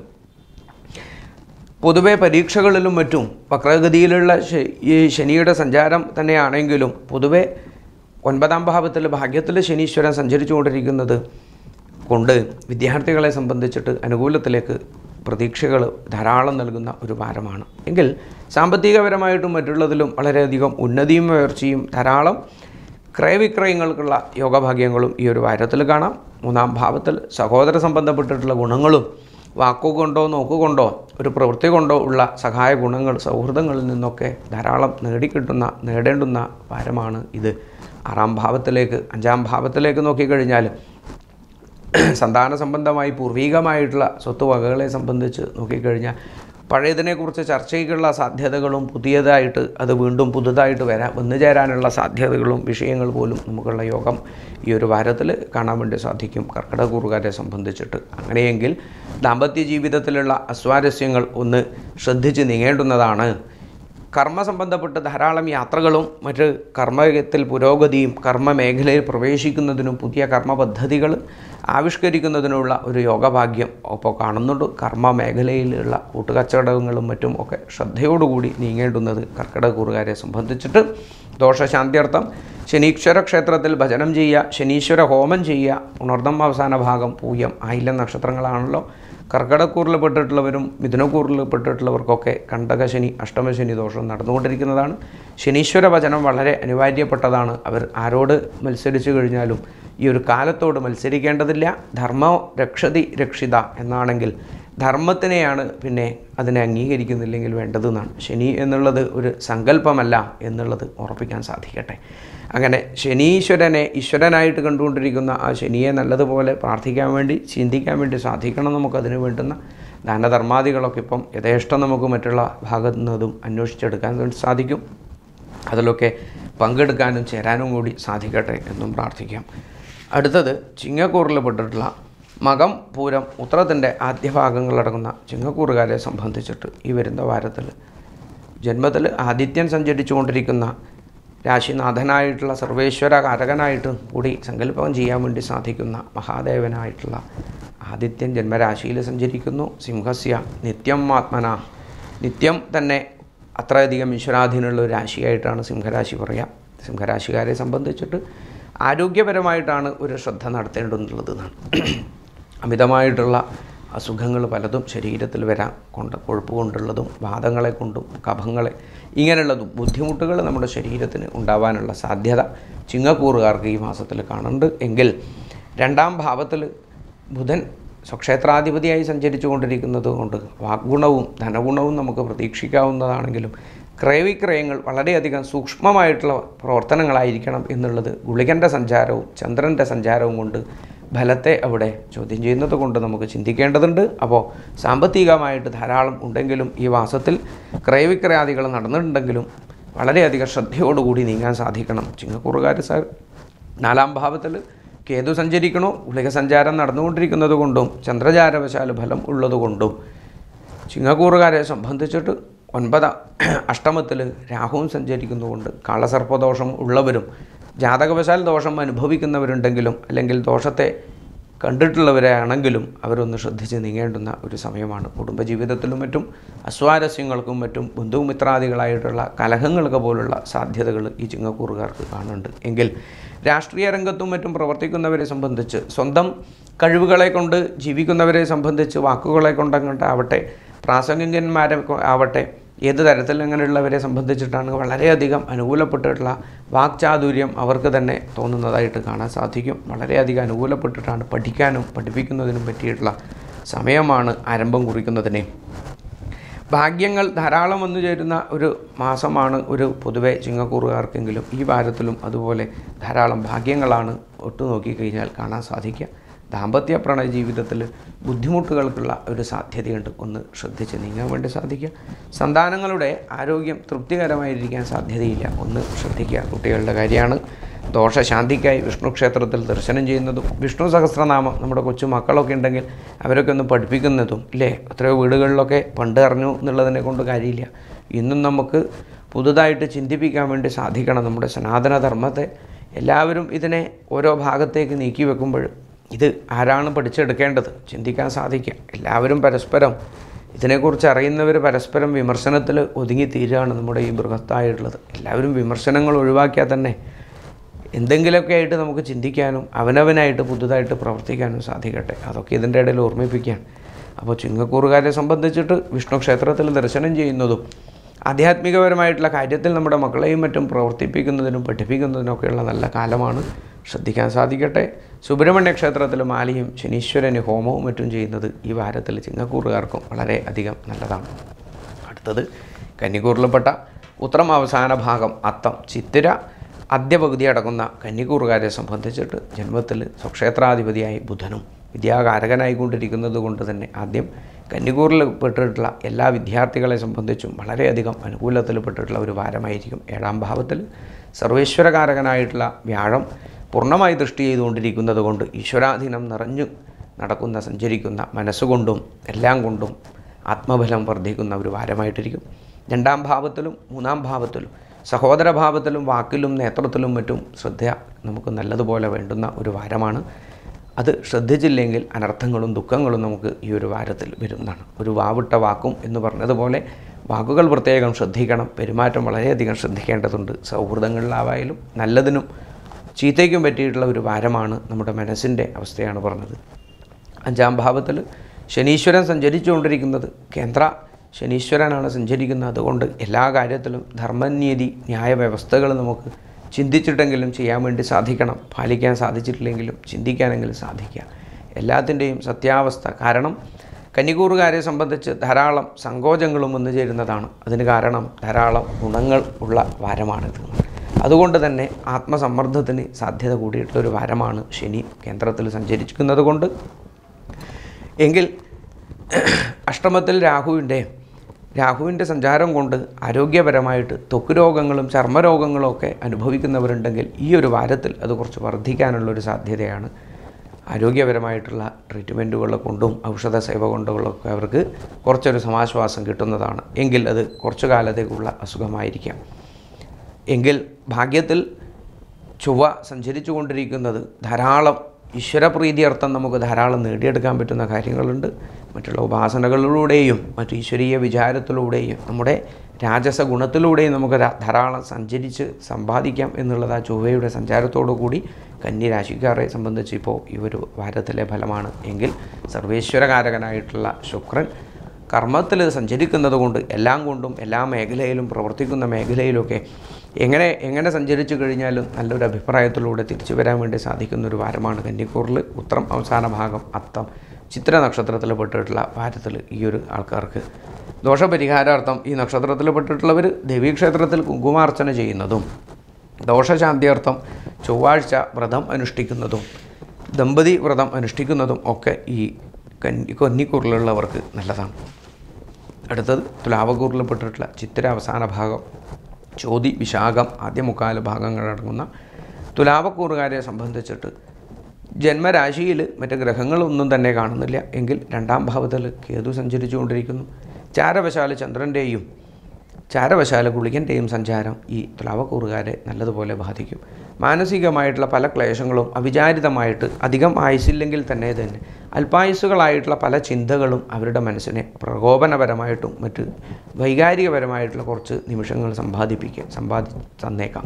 പൊതുവെ പരീക്ഷകളിലും മറ്റും വക്രഗതിയിലുള്ള ശ- ഈ ശനിയുടെ സഞ്ചാരം തന്നെയാണെങ്കിലും പൊതുവെ ഒൻപതാം ഭാവത്തിൽ ഭാഗ്യത്തിൽ ശനീശ്വരൻ സഞ്ചരിച്ചു കൊണ്ടിരിക്കുന്നത് കൊണ്ട് വിദ്യാർത്ഥികളെ സംബന്ധിച്ചിട്ട് അനുകൂലത്തിലേക്ക് പ്രതീക്ഷകൾ ധാരാളം നൽകുന്ന ഒരു വാരമാണ് എങ്കിൽ സാമ്പത്തികപരമായിട്ടും മറ്റുള്ളതിലും വളരെയധികം ഉന്നതിയും ഉയർച്ചയും ധാരാളം ക്രയവിക്രയങ്ങൾക്കുള്ള യോഗഭാഗ്യങ്ങളും ഈ ഒരു വാരത്തിൽ കാണാം മൂന്നാം ഭാവത്തിൽ സഹോദര സംബന്ധപ്പെട്ടിട്ടുള്ള ഗുണങ്ങളും വാക്കുകൊണ്ടോ നോക്കുകൊണ്ടോ ഒരു പ്രവൃത്തി കൊണ്ടോ ഉള്ള സഹായ ഗുണങ്ങൾ സൗഹൃദങ്ങളിൽ നിന്നൊക്കെ ധാരാളം നേടിക്കിട്ടുന്ന നേടേണ്ടുന്ന വാരമാണ് ഇത് ആറാം ഭാവത്തിലേക്ക് അഞ്ചാം ഭാവത്തിലേക്ക് നോക്കിക്കഴിഞ്ഞാൽ സന്താന സംബന്ധമായി പൂർവികമായിട്ടുള്ള സ്വത്തുവകകളെ സംബന്ധിച്ച് നോക്കിക്കഴിഞ്ഞാൽ പഴയതിനെക്കുറിച്ച് ചർച്ചയ്ക്കുള്ള സാധ്യതകളും പുതിയതായിട്ട് അത് വീണ്ടും പുതുതായിട്ട് വരാൻ വന്നു ചേരാനുള്ള സാധ്യതകളും വിഷയങ്ങൾ പോലും നമുക്കുള്ള യോഗം ഈ ഒരു വാരത്തിൽ കാണാൻ വേണ്ടി സാധിക്കും കർക്കിടകൂറുകാരെ സംബന്ധിച്ചിട്ട് അങ്ങനെയെങ്കിൽ ദാമ്പത്യ ജീവിതത്തിലുള്ള അസ്വാരസ്യങ്ങൾ ഒന്ന് ശ്രദ്ധിച്ച് നീങ്ങേണ്ടുന്നതാണ് കർമ്മ സംബന്ധപ്പെട്ട് ധാരാളം യാത്രകളും മറ്റ് കർമ്മത്തിൽ പുരോഗതിയും കർമ്മ മേഖലയിൽ പ്രവേശിക്കുന്നതിനും പുതിയ കർമ്മ പദ്ധതികൾ ആവിഷ്കരിക്കുന്നതിനുള്ള ഒരു യോഗഭാഗ്യം ഒപ്പം കാണുന്നുണ്ട് കർമ്മ മേഖലയിലുള്ള കൂട്ടുകച്ചവടങ്ങളും മറ്റും ഒക്കെ ശ്രദ്ധയോടുകൂടി നീങ്ങേണ്ടുന്നത് കർക്കിടകൂറുകാരെ സംബന്ധിച്ചിട്ട് ദോഷശാന്തിയർത്ഥം ശനീശ്വര ക്ഷേത്രത്തിൽ ഭജനം ചെയ്യുക ശനീശ്വര ഹോമം ചെയ്യുക ഉണർദം അവസാന ഭാഗം പൂയം ആയില്യം നക്ഷത്രങ്ങളാണല്ലോ കർക്കിടക്കൂറിൽ പെട്ടിട്ടുള്ളവരും മിഥുനക്കൂറിൽ പെട്ടിട്ടുള്ളവർക്കൊക്കെ കണ്ടകശനി അഷ്ടമശനി ദോഷം നടന്നുകൊണ്ടിരിക്കുന്നതാണ് ശനീശ്വര വചനം വളരെ അനിവാര്യപ്പെട്ടതാണ് അവർ ആരോട് മത്സരിച്ചു കഴിഞ്ഞാലും ഈ ഒരു കാലത്തോട് മത്സരിക്കേണ്ടതില്ല ധർമ്മ രക്ഷതി രക്ഷിത എന്നാണെങ്കിൽ ധർമ്മത്തിനെയാണ് പിന്നെ അതിനെ അംഗീകരിക്കുന്നില്ലെങ്കിൽ വേണ്ടതെന്നാണ് ശനി എന്നുള്ളത് ഒരു സങ്കല്പമല്ല എന്നുള്ളത് ഉറപ്പിക്കാൻ സാധിക്കട്ടെ അങ്ങനെ ശനീശ്വരനെ ഈശ്വരനായിട്ട് കണ്ടുകൊണ്ടിരിക്കുന്ന ആ ശനിയെ നല്ലതുപോലെ പ്രാർത്ഥിക്കാൻ വേണ്ടി ചിന്തിക്കാൻ വേണ്ടി സാധിക്കണം നമുക്കതിന് വേണ്ടുന്ന ദാനധർമാദികളൊക്കെ ഇപ്പം യഥേഷ്ടം നമുക്ക് മറ്റുള്ള ഭാഗത്തു നിന്നതും അന്വേഷിച്ചെടുക്കാൻ വേണ്ടി സാധിക്കും അതിലൊക്കെ പങ്കെടുക്കാനും ചേരാനും കൂടി സാധിക്കട്ടെ എന്നും പ്രാർത്ഥിക്കാം അടുത്തത് ചിങ്ങക്കൂറിൽ പെട്ടിട്ടുള്ള മകം പൂരം ഉത്രത്തിൻ്റെ ആദ്യ ഭാഗങ്ങളടങ്ങുന്ന ചിങ്ങക്കൂറുകാരെ സംബന്ധിച്ചിട്ട് ഈ വരുന്ന വാരത്തിൽ ജന്മത്തിൽ ആദിത്യൻ സഞ്ചരിച്ചു കൊണ്ടിരിക്കുന്ന രാശിനാഥനായിട്ടുള്ള സർവേശ്വര കാരകനായിട്ടും കൂടി സങ്കല്പം ചെയ്യാൻ വേണ്ടി സാധിക്കുന്ന മഹാദേവനായിട്ടുള്ള ആദിത്യൻ ജന്മരാശിയിൽ സഞ്ചരിക്കുന്നു സിംഹസ്യ നിത്യം ആത്മന നിത്യം തന്നെ അത്രയധികം ഈശ്വരാധീനമുള്ള ഒരു രാശിയായിട്ടാണ് സിംഹരാശി പറയുക സിംഹരാശിക്കാരെ സംബന്ധിച്ചിട്ട് ആരോഗ്യപരമായിട്ടാണ് ഒരു ശ്രദ്ധ നടത്തേണ്ടുന്നുള്ളത് എന്നാണ് അമിതമായിട്ടുള്ള അസുഖങ്ങൾ പലതും ശരീരത്തിൽ വരാൻ കൊണ്ട് കൊഴുപ്പ് കൊണ്ടുള്ളതും വാദങ്ങളെ കൊണ്ടും കഫങ്ങളെ ഇങ്ങനെയുള്ളതും ബുദ്ധിമുട്ടുകൾ നമ്മുടെ ശരീരത്തിന് ഉണ്ടാവാനുള്ള സാധ്യത ചിങ്ങക്കൂറുകാർക്ക് ഈ മാസത്തിൽ കാണുന്നുണ്ട് എങ്കിൽ രണ്ടാം ഭാവത്തിൽ ബുധൻ സ്വക്ഷേത്രാധിപതിയായി സഞ്ചരിച്ചു കൊണ്ടിരിക്കുന്നത് കൊണ്ട് വാഗ്ഗുണവും ധനഗുണവും നമുക്ക് പ്രതീക്ഷിക്കാവുന്നതാണെങ്കിലും ക്രയവിക്രയങ്ങൾ വളരെയധികം സൂക്ഷ്മമായിട്ടുള്ള പ്രവർത്തനങ്ങളായിരിക്കണം എന്നുള്ളത് ഗുളികൻ്റെ സഞ്ചാരവും ചന്ദ്രൻ്റെ സഞ്ചാരവും കൊണ്ട് ഫലത്തെ അവിടെ ചോദ്യം ചെയ്യുന്നത് കൊണ്ട് നമുക്ക് ചിന്തിക്കേണ്ടതുണ്ട് അപ്പോൾ സാമ്പത്തികമായിട്ട് ധാരാളം ഉണ്ടെങ്കിലും ഈ മാസത്തിൽ ക്രയവിക്രയാദികൾ നടന്നിട്ടുണ്ടെങ്കിലും വളരെയധികം ശ്രദ്ധയോടുകൂടി നീങ്ങാൻ സാധിക്കണം ചിങ്ങക്കൂറുകാർ സാർ നാലാം ഭാവത്തിൽ കേതു സഞ്ചരിക്കണോ ഗുളിക സഞ്ചാരം നടന്നുകൊണ്ടിരിക്കുന്നത് കൊണ്ടും ചന്ദ്രചാരവശാൽ ഫലം ഉള്ളതുകൊണ്ടും ചിങ്ങക്കൂറുകാരെ സംബന്ധിച്ചിട്ട് ഒൻപത് അഷ്ടമത്തിൽ രാഹുവും സഞ്ചരിക്കുന്നതുകൊണ്ട് കാളസർപ്പദോഷം ഉള്ളവരും ജാതകവശാൽ ദോഷം അനുഭവിക്കുന്നവരുണ്ടെങ്കിലും അല്ലെങ്കിൽ ദോഷത്തെ കണ്ടിട്ടുള്ളവരാണെങ്കിലും അവരൊന്ന് ശ്രദ്ധിച്ച് നീങ്ങേണ്ടുന്ന ഒരു സമയമാണ് കുടുംബജീവിതത്തിലും മറ്റും അസ്വാരസ്യങ്ങൾക്കും മറ്റും ബന്ധുമിത്രാദികളായിട്ടുള്ള കലഹങ്ങൾക്ക് പോലുള്ള സാധ്യതകൾ ഈ ചിങ്ങക്കൂറുകാർക്ക് കാണുന്നുണ്ട് എങ്കിൽ രാഷ്ട്രീയ രംഗത്തും മറ്റും പ്രവർത്തിക്കുന്നവരെ സംബന്ധിച്ച് സ്വന്തം കഴിവുകളെ കൊണ്ട് ജീവിക്കുന്നവരെ സംബന്ധിച്ച് വാക്കുകളെ കൊണ്ടങ്ങോട്ടാവട്ടെ പ്രാസംഗികന്മാരെ കൊ- ആവട്ടെ ഏത് തരത്തിൽ അങ്ങനെയുള്ളവരെ സംബന്ധിച്ചിട്ടാണ് വളരെയധികം അനുകൂലപ്പെട്ടിട്ടുള്ള വാക്ചാതുര്യം അവർക്ക് തന്നെ തോന്നുന്നതായിട്ട് കാണാൻ സാധിക്കും വളരെയധികം അനുകൂലപ്പെട്ടിട്ടാണ് പഠിക്കാനും പഠിപ്പിക്കുന്നതിനും പറ്റിയിട്ടുള്ള സമയമാണ് ആരംഭം കുറിക്കുന്നതിനെ ഭാഗ്യങ്ങൾ ധാരാളം വന്നു ചേരുന്ന ഒരു മാസമാണ് ഒരു പൊതുവെ ചിങ്ങക്കൂറുകാർക്കെങ്കിലും ഈ വാരത്തിലും അതുപോലെ ധാരാളം ഭാഗ്യങ്ങളാണ് ഒട്ടു നോക്കിക്കഴിഞ്ഞാൽ കാണാൻ സാധിക്കുക ദാമ്പത്യ പ്രണയ ജീവിതത്തിൽ ബുദ്ധിമുട്ടുകൾക്കുള്ള ഒരു സാധ്യതയുണ്ട് ഒന്ന് ശ്രദ്ധിച്ച് നീങ്ങാൻ വേണ്ടി സാധിക്കുക സന്താനങ്ങളുടെ ആരോഗ്യം തൃപ്തികരമായിരിക്കാൻ സാധ്യതയില്ല ഒന്ന് ശ്രദ്ധിക്കുക കുട്ടികളുടെ കാര്യമാണ് ദോഷശാന്തിക്കായി വിഷ്ണു ക്ഷേത്രത്തിൽ ദർശനം ചെയ്യുന്നതും വിഷ്ണു സഹസ്രനാമം നമ്മുടെ കൊച്ചു മക്കളൊക്കെ ഉണ്ടെങ്കിൽ അവരൊക്കെ ഒന്ന് പഠിപ്പിക്കുന്നതും ഇല്ലേ എത്രയോ വീടുകളിലൊക്കെ പണ്ട് അറിഞ്ഞു എന്നുള്ളതിനെ കൊണ്ട് കാര്യമില്ല ഇന്നും നമുക്ക് പുതുതായിട്ട് ചിന്തിപ്പിക്കാൻ വേണ്ടി സാധിക്കണം നമ്മുടെ സനാതന ധർമ്മത്തെ എല്ലാവരും ഇതിനെ ഓരോ ഭാഗത്തേക്ക് നീക്കി വെക്കുമ്പോൾ ഇത് ആരാണ് പഠിച്ചെടുക്കേണ്ടത് ചിന്തിക്കാൻ സാധിക്കുക എല്ലാവരും പരസ്പരം ഇതിനെക്കുറിച്ച് അറിയുന്നവർ പരസ്പരം വിമർശനത്തിൽ ഒതുങ്ങി തീരുകയാണ് നമ്മുടെ ഈ ബൃഹത്തായിട്ടുള്ളത് എല്ലാവരും വിമർശനങ്ങൾ ഒഴിവാക്കിയാൽ തന്നെ എന്തെങ്കിലുമൊക്കെ ആയിട്ട് നമുക്ക് ചിന്തിക്കാനും അവനവനായിട്ട് പുതുതായിട്ട് പ്രവർത്തിക്കാനും സാധിക്കട്ടെ അതൊക്കെ ഇതിൻ്റെ ഇടയിൽ ഓർമ്മിപ്പിക്കുകയാണ് അപ്പോൾ ചിങ്ങക്കൂറുകാരെ സംബന്ധിച്ചിട്ട് വിഷ്ണു ക്ഷേത്രത്തിൽ ദർശനം ചെയ്യുന്നതും ആധ്യാത്മികപരമായിട്ടുള്ള കാര്യത്തിൽ നമ്മുടെ മക്കളെയും മറ്റും പ്രവർത്തിപ്പിക്കുന്നതിനും പഠിപ്പിക്കുന്നതിനൊക്കെയുള്ള നല്ല കാലമാണ് ശ്രദ്ധിക്കാൻ സാധിക്കട്ടെ സുബ്രഹ്മണ്യ ക്ഷേത്രത്തിൽ മാലിയും ശനീശ്വരന് ഹോമവും മറ്റും ചെയ്യുന്നത് ഈ വാരത്തിൽ ചിങ്ങക്കൂറുകാർക്കും വളരെ അധികം നല്ലതാണ് അടുത്തത് കന്നിക്കൂറിൽപ്പെട്ട ഉത്രം അവസാന ഭാഗം അത്തം ചിത്തിര അദ്യപകുതി അടങ്ങുന്ന കന്നിക്കൂറുകാരെ സംബന്ധിച്ചിട്ട് ജന്മത്തിൽ സ്വക്ഷേത്രാധിപതിയായി ബുധനും വിദ്യാകാരകനായിക്കൊണ്ടിരിക്കുന്നത് കൊണ്ട് തന്നെ ആദ്യം കന്നിക്കൂറിൽ പെട്ടിട്ടുള്ള എല്ലാ വിദ്യാർത്ഥികളെ സംബന്ധിച്ചും വളരെയധികം അനുകൂലത്തിൽ പെട്ടിട്ടുള്ള ഒരു വാരമായിരിക്കും ഏഴാം ഭാവത്തിൽ സർവേശ്വരകാരകനായിട്ടുള്ള വ്യാഴം പൂർണ്ണമായി ദൃഷ്ടി ചെയ്തുകൊണ്ടിരിക്കുന്നത് കൊണ്ട് ഈശ്വരാധീനം നിറഞ്ഞു നടക്കുന്ന സഞ്ചരിക്കുന്ന മനസ്സുകൊണ്ടും എല്ലാം കൊണ്ടും ആത്മബലം വർദ്ധിക്കുന്ന ഒരു വാരമായിട്ടിരിക്കും രണ്ടാം ഭാവത്തിലും മൂന്നാം ഭാവത്തിലും സഹോദരഭാവത്തിലും വാക്കിലും നേത്രത്തിലും മറ്റും ശ്രദ്ധ നമുക്ക് നല്ലതുപോലെ വേണ്ടുന്ന ഒരു വാരമാണ് അത് ശ്രദ്ധിച്ചില്ലെങ്കിൽ അനർത്ഥങ്ങളും ദുഃഖങ്ങളും നമുക്ക് ഈ ഒരു വാരത്തിൽ വരുന്നതാണ് ഒരു വാവിട്ട വാക്കും എന്ന് പറഞ്ഞതുപോലെ വാക്കുകൾ പ്രത്യേകം ശ്രദ്ധിക്കണം പെരുമാറ്റം വളരെയധികം ശ്രദ്ധിക്കേണ്ടതുണ്ട് സൗഹൃദങ്ങളിലാവായാലും നല്ലതിനും ചീത്തയ്ക്കും പറ്റിയിട്ടുള്ള ഒരു വാരമാണ് നമ്മുടെ മനസ്സിൻ്റെ അവസ്ഥയാണ് പറഞ്ഞത് അഞ്ചാം ഭാവത്തിൽ ശനീശ്വരൻ സഞ്ചരിച്ചുകൊണ്ടിരിക്കുന്നത് കേന്ദ്ര ശനീശ്വരനാണ് സഞ്ചരിക്കുന്നത് അതുകൊണ്ട് എല്ലാ കാര്യത്തിലും ധർമ്മനീതി ന്യായ വ്യവസ്ഥകൾ നമുക്ക് ചിന്തിച്ചിട്ടെങ്കിലും ചെയ്യാൻ വേണ്ടി സാധിക്കണം പാലിക്കാൻ സാധിച്ചിട്ടില്ലെങ്കിലും ചിന്തിക്കാനെങ്കിലും സാധിക്കുക എല്ലാത്തിൻ്റെയും സത്യാവസ്ഥ കാരണം കന്നിക്കൂറുകാരെ സംബന്ധിച്ച് ധാരാളം സങ്കോചങ്ങളും വന്നു ചേരുന്നതാണ് അതിന് കാരണം ധാരാളം ഗുണങ്ങൾ ഉള്ള വാരമാണിത് അതുകൊണ്ട് തന്നെ ആത്മസമ്മർദ്ദത്തിന് സാധ്യത കൂടിയിട്ടുള്ള ഒരു വാരമാണ് ശനി കേന്ദ്രത്തിൽ സഞ്ചരിക്കുന്നത് കൊണ്ട് എങ്കിൽ അഷ്ടമത്തിൽ രാഹുവിൻ്റെ രാഹുവിൻ്റെ സഞ്ചാരം കൊണ്ട് ആരോഗ്യപരമായിട്ട് ത്വക്ക് രോഗങ്ങളും ചർമ്മരോഗങ്ങളും ഒക്കെ അനുഭവിക്കുന്നവരുണ്ടെങ്കിൽ ഈ ഒരു വാരത്തിൽ അത് കുറച്ച് വർദ്ധിക്കാനുള്ളൊരു സാധ്യതയാണ് ആരോഗ്യപരമായിട്ടുള്ള ട്രീറ്റ്മെൻറ്റുകൾ കൊണ്ടും ഔഷധ സേവ കൊണ്ടുകളൊക്കെ അവർക്ക് കുറച്ചൊരു സമാശ്വാസം കിട്ടുന്നതാണ് എങ്കിൽ അത് കുറച്ചു കാലത്തേക്കുള്ള അസുഖമായിരിക്കാം എങ്കിൽ ഭാഗ്യത്തിൽ ചൊവ്വ സഞ്ചരിച്ചു കൊണ്ടിരിക്കുന്നത് ധാരാളം ഈശ്വരപ്രീതിയർത്ഥം നമുക്ക് ധാരാളം നേടിയെടുക്കാൻ പറ്റുന്ന കാര്യങ്ങളുണ്ട് മറ്റുള്ള ഉപാസനകളിലൂടെയും മറ്റു ഈശ്വരീയ വിചാരത്തിലൂടെയും നമ്മുടെ രാജസ ഗുണത്തിലൂടെയും നമുക്ക് ധാ- ധാരാളം സഞ്ചരിച്ച് സമ്പാദിക്കാം എന്നുള്ളത് ആ ചൊവ്വയുടെ സഞ്ചാരത്തോടു കൂടി കന്യരാശിക്കാരെ സംബന്ധിച്ച് ഇപ്പോൾ ഈ ഒരു വാരത്തിലെ ഫലമാണ് എങ്കിൽ സർവേശ്വരകാരകനായിട്ടുള്ള ശുക്രൻ കർമ്മത്തിൽ സഞ്ചരിക്കുന്നത് കൊണ്ട് എല്ലാം കൊണ്ടും എല്ലാ മേഖലയിലും പ്രവർത്തിക്കുന്ന മേഖലയിലൊക്കെ എങ്ങനെ എങ്ങനെ സഞ്ചരിച്ചു കഴിഞ്ഞാലും നല്ലൊരു അഭിപ്രായത്തിലൂടെ തിരിച്ചു വരാൻ വേണ്ടി സാധിക്കുന്ന ഒരു വാരമാണ് കന്യക്കൂറിൽ ഉത്രം അവസാന ഭാഗം അത്തം ചിത്ര നക്ഷത്രത്തിൽ പെട്ടിട്ടുള്ള വാരത്തിൽ ഈ ഒരു ആൾക്കാർക്ക് ദോഷപരിഹാരാർത്ഥം ഈ നക്ഷത്രത്തിൽ പെട്ടിട്ടുള്ളവർ ദേവീക്ഷേത്രത്തിൽ കുങ്കുമാർച്ചന ചെയ്യുന്നതും ദോഷശാന്തിയർത്ഥം ചൊവ്വാഴ്ച വ്രതം അനുഷ്ഠിക്കുന്നതും ദമ്പതി വ്രതം അനുഷ്ഠിക്കുന്നതും ഒക്കെ ഈ കന്നി കന്നിക്കൂറിലുള്ളവർക്ക് നല്ലതാണ് അടുത്തത് തുലാവകൂറിൽ പെട്ടിട്ടുള്ള ചിത്തിര അവസാന ഭാഗം ചോതി വിശാഖം ആദ്യ മുക്കാല് ഭാഗങ്ങളടങ്ങുന്ന തുലാവക്കൂറുകാരെ സംബന്ധിച്ചിട്ട് ജന്മരാശിയിൽ മറ്റ് ഗ്രഹങ്ങളൊന്നും തന്നെ കാണുന്നില്ല എങ്കിൽ രണ്ടാം ഭാവത്തിൽ കേതു സഞ്ചരിച്ചുകൊണ്ടിരിക്കുന്നു ചാരവശാല് ചന്ദ്രൻ്റെയും ചാരവശാല ഗുളികൻ്റെയും സഞ്ചാരം ഈ തുലാവക്കൂറുകാരെ നല്ലതുപോലെ ബാധിക്കും മാനസികമായിട്ടുള്ള പല ക്ലേശങ്ങളും അവിചാരിതമായിട്ട് അധികം ആയുസില്ലെങ്കിൽ തന്നെ തന്നെ അല്പായുസ്സുകളായിട്ടുള്ള പല ചിന്തകളും അവരുടെ മനസ്സിനെ പ്രകോപനപരമായിട്ടും മറ്റ് വൈകാരികപരമായിട്ടുള്ള കുറച്ച് നിമിഷങ്ങൾ സമ്പാദിപ്പിക്കുക സമ്പാദി തന്നേക്കാം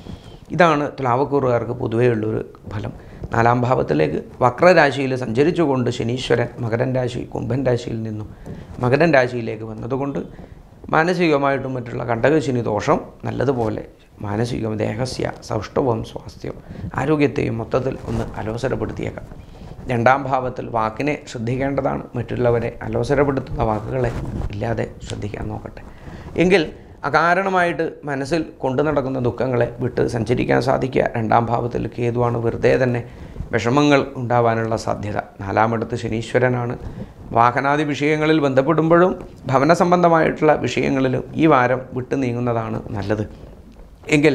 ഇതാണ് തുലാവക്കൂറുകാർക്ക് പൊതുവെയുള്ളൊരു ഫലം നാലാം ഭാവത്തിലേക്ക് വക്രരാശിയിൽ സഞ്ചരിച്ചുകൊണ്ട് ശനീശ്വരൻ മകരൻ രാശി കുംഭൻ രാശിയിൽ നിന്നും മകരൻ രാശിയിലേക്ക് വന്നതുകൊണ്ട് മാനസികമായിട്ടും മറ്റുള്ള കണ്ടകശനി ദോഷം നല്ലതുപോലെ മാനസികം ദേഹസ്യ സൗഷ്ഠവം സ്വാസ്ഥ്യം ആരോഗ്യത്തെയും മൊത്തത്തിൽ ഒന്ന് അലോസരപ്പെടുത്തിയേക്കാം രണ്ടാം ഭാവത്തിൽ വാക്കിനെ ശ്രദ്ധിക്കേണ്ടതാണ് മറ്റുള്ളവരെ അലോസരപ്പെടുത്തുന്ന വാക്കുകളെ ഇല്ലാതെ ശ്രദ്ധിക്കാൻ നോക്കട്ടെ എങ്കിൽ അകാരണമായിട്ട് മനസ്സിൽ കൊണ്ടു നടക്കുന്ന ദുഃഖങ്ങളെ വിട്ട് സഞ്ചരിക്കാൻ സാധിക്കുക രണ്ടാം ഭാവത്തിൽ കേതുവാണ് വെറുതെ തന്നെ വിഷമങ്ങൾ ഉണ്ടാവാനുള്ള സാധ്യത നാലാമിടത്ത് ശനീശ്വരനാണ് വാഹനാദി വിഷയങ്ങളിൽ ബന്ധപ്പെടുമ്പോഴും ഭവന സംബന്ധമായിട്ടുള്ള വിഷയങ്ങളിലും ഈ വാരം വിട്ടു നീങ്ങുന്നതാണ് നല്ലത് എങ്കിൽ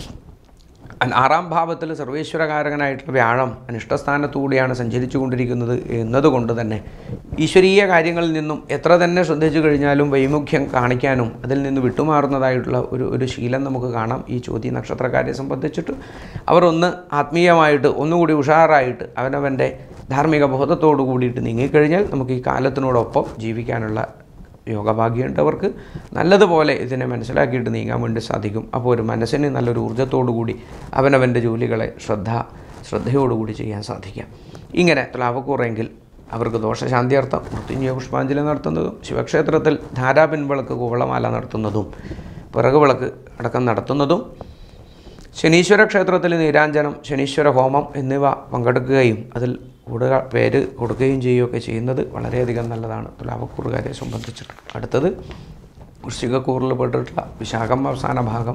അൻ- ആറാം ഭാവത്തിൽ സർവേശ്വരകാരകനായിട്ടുള്ള വ്യാഴം അനിഷ്ടസ്ഥാനത്തുകൂടിയാണ് സഞ്ചരിച്ചു കൊണ്ടിരിക്കുന്നത് എന്നതുകൊണ്ട് തന്നെ ഈശ്വരീയ കാര്യങ്ങളിൽ നിന്നും എത്ര തന്നെ ശ്രദ്ധിച്ചു കഴിഞ്ഞാലും വൈമുഖ്യം കാണിക്കാനും അതിൽ നിന്ന് വിട്ടുമാറുന്നതായിട്ടുള്ള ഒരു ഒരു ശീലം നമുക്ക് കാണാം ഈ ചോദ്യ നക്ഷത്രക്കാരെ സംബന്ധിച്ചിട്ട് അവർ ഒന്ന് ആത്മീയമായിട്ട് ഒന്നുകൂടി ഉഷാറായിട്ട് അവനവൻ്റെ ധാർമ്മിക ബോധത്തോടു കൂടിയിട്ട് നീങ്ങിക്കഴിഞ്ഞാൽ നമുക്ക് ഈ കാലത്തിനോടൊപ്പം ജീവിക്കാനുള്ള യോഗഭാഗ്യമുണ്ടവർക്ക് നല്ലതുപോലെ ഇതിനെ മനസ്സിലാക്കിയിട്ട് നീങ്ങാൻ വേണ്ടി സാധിക്കും അപ്പോൾ ഒരു മനസ്സിന് നല്ലൊരു ഊർജ്ജത്തോടു കൂടി അവനവൻ്റെ ജോലികളെ ശ്രദ്ധ ശ്രദ്ധയോടുകൂടി ചെയ്യാൻ സാധിക്കാം ഇങ്ങനെ തുലാവക്കൂറെങ്കിൽ അവർക്ക് ദോഷശാന്തിയർത്ഥം മൃത്യുഞ്ജയ പുഷ്പാഞ്ജലി നടത്തുന്നതും ശിവക്ഷേത്രത്തിൽ ധാരാപിൻവിളക്ക് കുവളമാല നടത്തുന്നതും പിറകുവിളക്ക് അടക്കം നടത്തുന്നതും ശനീശ്വര ക്ഷേത്രത്തിൽ നീരാഞ്ജനം ശനീശ്വര ഹോമം എന്നിവ പങ്കെടുക്കുകയും അതിൽ കൂടുതൽ പേര് കൊടുക്കുകയും ചെയ്യുകയൊക്കെ ചെയ്യുന്നത് വളരെയധികം നല്ലതാണ് തുലാവക്കൂറുകാരെ സംബന്ധിച്ചിട്ട് അടുത്തത് വൃശ്ചികക്കൂറിൽ പെട്ടിട്ടുള്ള വിശാഖം അവസാന ഭാഗം